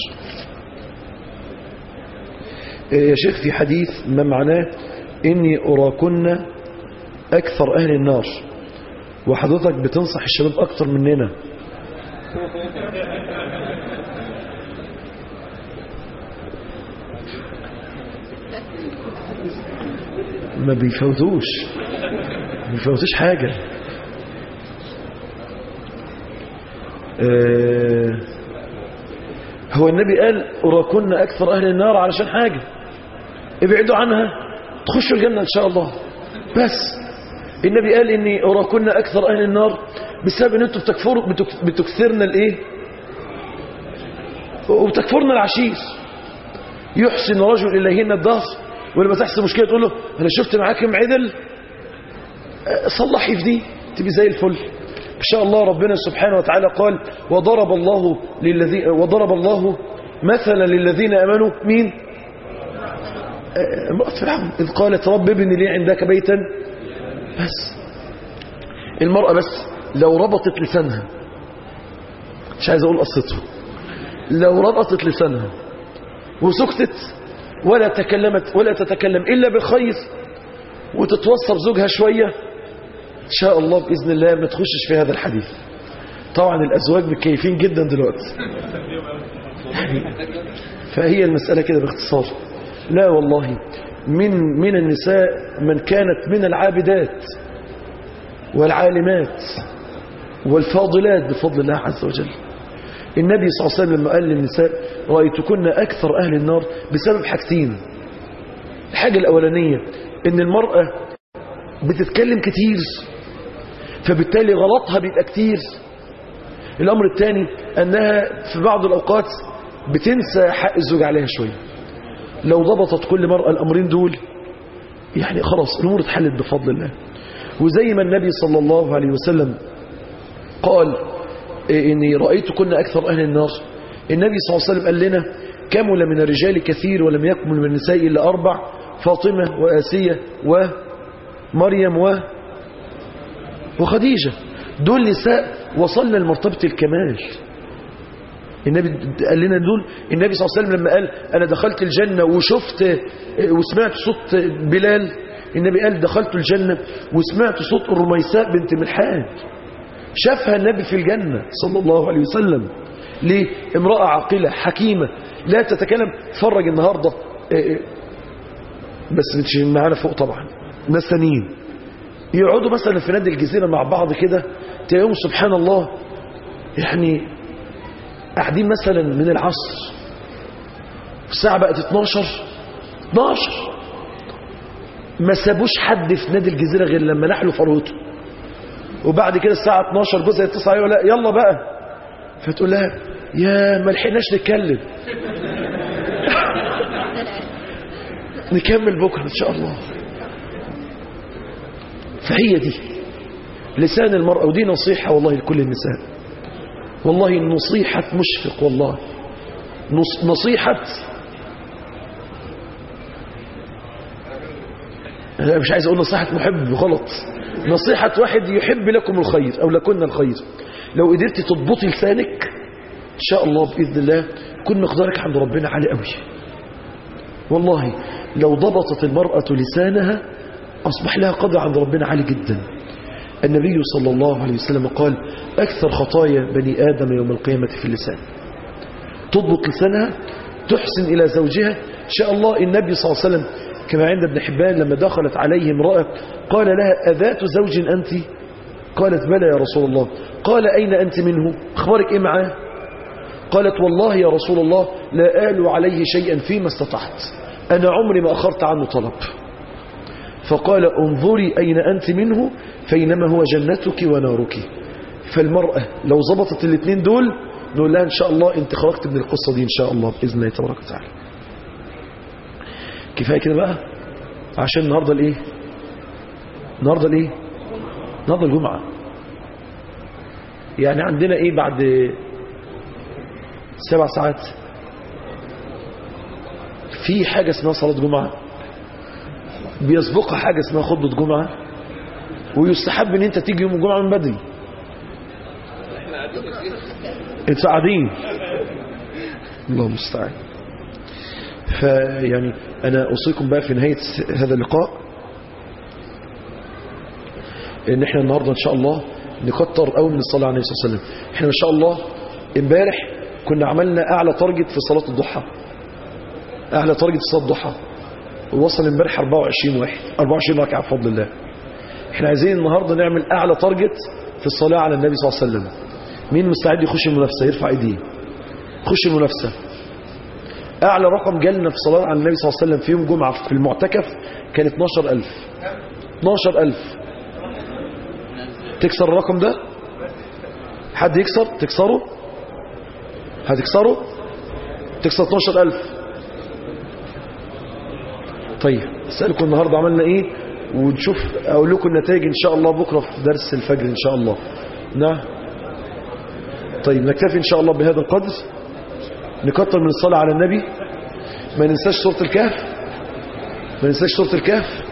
يا شيخ في حديث ما معناه إني أراكن أكثر أهل النار وحضرتك بتنصح الشباب أكثر مننا ما بيفوتوش ما بيفوتوش حاجة آه هو النبي قال أراكن أكثر أهل النار علشان حاجة ابعدوا عنها تخشوا الجنة إن شاء الله بس النبي قال إني أراكن أكثر أهل النار بسبب إن أنتوا بتكفروا بتك- بتكثرنا الإيه وبتكفرنا العشير يحسن رجل إليهن الدهر ولما تحصل مشكلة تقول له أنا شفت معاك ام عدل أه، صلحي في دي تبقي زي الفل إن شاء الله ربنا سبحانه وتعالى قال وضرب الله للذين وضرب الله مثلا للذين امنوا مين آه، امرأة فرعون إذ قالت رب ابن لي عندك بيتا بس المرأة بس لو ربطت لسانها مش عايز أقول قصته لو ربطت لسانها وسكتت ولا تكلمت ولا تتكلم إلا بالخير وتتوصف زوجها شوية إن شاء الله بإذن الله ما تخشش في هذا الحديث طبعا الأزواج متكيفين جدا دلوقتي يعني فهي المسألة كده باختصار لا والله من من النساء من كانت من العابدات والعالمات والفاضلات بفضل الله عز وجل النبي صلى الله عليه وسلم لما قال للنساء رأيتكن أكثر أهل النار بسبب حاجتين الحاجة الأولانية إن المرأة بتتكلم كتير فبالتالي غلطها بيبقى كتير الأمر الثاني أنها في بعض الأوقات بتنسى حق الزوج عليها شوية لو ضبطت كل مرأة الأمرين دول يعني خلاص الأمور اتحلت بفضل الله وزي ما النبي صلى الله عليه وسلم قال إيه إني رأيت كنا أكثر أهل النار النبي صلى الله عليه وسلم قال لنا كمل من الرجال كثير ولم يكمل من النساء إلا أربع فاطمة وآسية ومريم و وخديجة دول نساء وصلنا لمرتبة الكمال النبي قال لنا دول النبي صلى الله عليه وسلم لما قال أنا دخلت الجنة وشفت وسمعت صوت بلال النبي قال دخلت الجنة وسمعت صوت الرميساء بنت ملحان شافها النبي في الجنة صلى الله عليه وسلم ليه امرأة عاقلة حكيمة لا تتكلم فرج النهاردة بس مش معانا فوق طبعا ناس ثانيين يقعدوا مثلا في نادي الجزيرة مع بعض كده تلاقيهم سبحان الله يعني قاعدين مثلا من العصر الساعة بقت 12 12 ما سابوش حد في نادي الجزيرة غير لما نحلوا فروته وبعد كده الساعة 12 جزء يتصل عليه لا يلا بقى فتقول لها يا ما لحقناش نتكلم نكمل بكرة إن شاء الله فهي دي لسان المرأة ودي نصيحة والله لكل النساء والله نصيحة مشفق والله نص نصيحة أنا مش عايز أقول نصيحة محب غلط نصيحة واحد يحب لكم الخير أو لكن الخير لو قدرت تضبطي لسانك إن شاء الله بإذن الله كن مقدارك عند ربنا عالي قوي والله لو ضبطت المرأة لسانها أصبح لها قدر عند ربنا عالي جدا النبي صلى الله عليه وسلم قال أكثر خطايا بني آدم يوم القيامة في اللسان تضبط لسانها تحسن إلى زوجها إن شاء الله النبي صلى الله عليه وسلم كما عند ابن حبان لما دخلت عليه امرأة قال لها أذات زوج أنت قالت بلى يا رسول الله قال أين أنت منه أخبارك إيه معاه قالت والله يا رسول الله لا آل عليه شيئا فيما استطعت أنا عمري ما أخرت عنه طلب فقال انظري أين أنت منه فإنما هو جنتك ونارك فالمرأة لو ظبطت الاثنين دول نقول لها إن شاء الله أنت خرجت من القصة دي إن شاء الله بإذن الله تبارك وتعالى كفاية كده بقى عشان النهاردة الإيه النهاردة الإيه النهاردة الجمعة يعني عندنا إيه بعد سبع ساعات في حاجة اسمها صلاة جمعة بيسبقها حاجة اسمها خطبة جمعة ويستحب ان انت تيجي يوم الجمعة من بدري انتوا قاعدين الله المستعان فيعني انا اوصيكم بقى في نهاية هذا اللقاء ان احنا النهاردة ان شاء الله نكتر قوي من الصلاة على النبي صلى الله عليه وسلم احنا ان شاء الله امبارح كنا عملنا اعلى تارجت في صلاة الضحى اعلى تارجت في صلاة الضحى ووصل امبارح 24 واحد 24 ركعه بفضل الله احنا عايزين النهارده نعمل اعلى تارجت في الصلاه على النبي صلى الله عليه وسلم مين مستعد يخش المنافسه يرفع ايديه خش المنافسه اعلى رقم جالنا في الصلاه على النبي صلى الله عليه وسلم في يوم جمعه في المعتكف كان 12000 12000 تكسر الرقم ده حد يكسر تكسره هتكسره تكسر 12000 طيب اسالكم النهارده عملنا ايه ونشوف اقول لكم النتائج ان شاء الله بكره في درس الفجر ان شاء الله نعم طيب نكتفي ان شاء الله بهذا القدر نكتر من الصلاه على النبي ما ننساش سوره الكهف ما ننساش سوره الكهف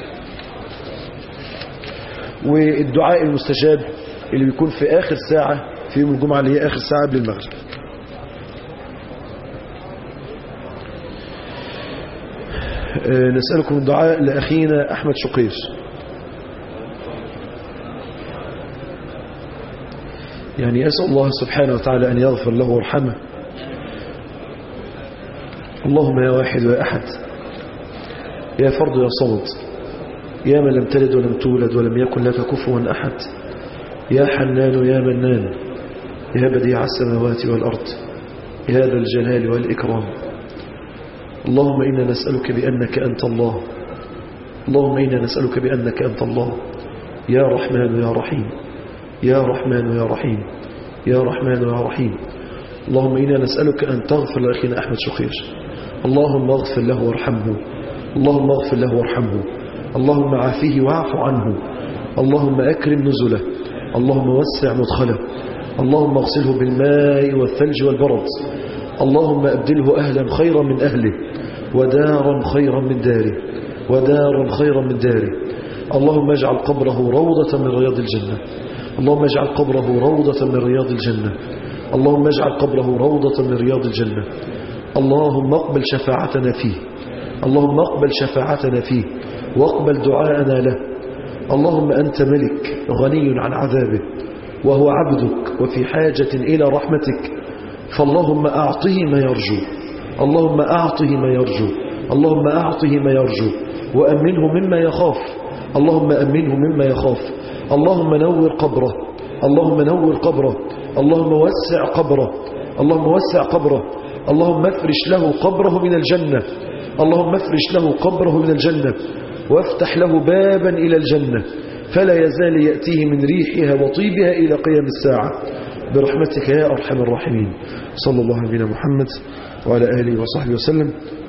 والدعاء المستجاب اللي بيكون في اخر ساعه في يوم الجمعه اللي هي اخر ساعه قبل المغرب نسألكم الدعاء لأخينا أحمد شقير يعني أسأل الله سبحانه وتعالى أن يغفر له وارحمه اللهم يا واحد ويا أحد يا فرد يا صمد يا من لم تلد ولم تولد ولم يكن لك كفوا أحد يا حنان يا منان يا بديع السماوات والأرض يا ذا الجلال والإكرام اللهم إنا نسألك بأنك أنت الله اللهم إنا نسألك بأنك أنت الله يا رحمن يا رحيم يا رحمن يا رحيم يا رحمن يا رحيم اللهم إنا نسألك أن تغفر لأخينا أحمد شخير اللهم اغفر له وارحمه اللهم اغفر له وارحمه اللهم عافيه واعف عنه اللهم أكرم نزله اللهم وسع مدخله اللهم اغسله بالماء والثلج والبرد اللهم أبدله أهلا خيرا من أهله ودارا خيرا من داره ودارا خيرا من داره اللهم اجعل قبره روضة من رياض الجنة اللهم اجعل قبره روضة من رياض الجنة اللهم اجعل قبره روضة من رياض الجنة اللهم اقبل شفاعتنا فيه اللهم اقبل شفاعتنا فيه واقبل دعاءنا له اللهم أنت ملك غني عن عذابه وهو عبدك وفي حاجة إلى رحمتك فاللهم أعطه ما يرجو اللهم أعطه ما يرجو اللهم أعطه ما يرجو وأمنه مما يخاف اللهم أمنه مما يخاف اللهم نور قبره اللهم نور قبره اللهم وسع قبره اللهم وسع قبره اللهم افرش له قبره من الجنة اللهم افرش له قبره من الجنة وافتح له بابا إلى الجنة فلا يزال يأتيه من ريحها وطيبها إلى قيام الساعة برحمتك يا أرحم الراحمين صلى الله على نبينا محمد وعلى آله وصحبه وسلم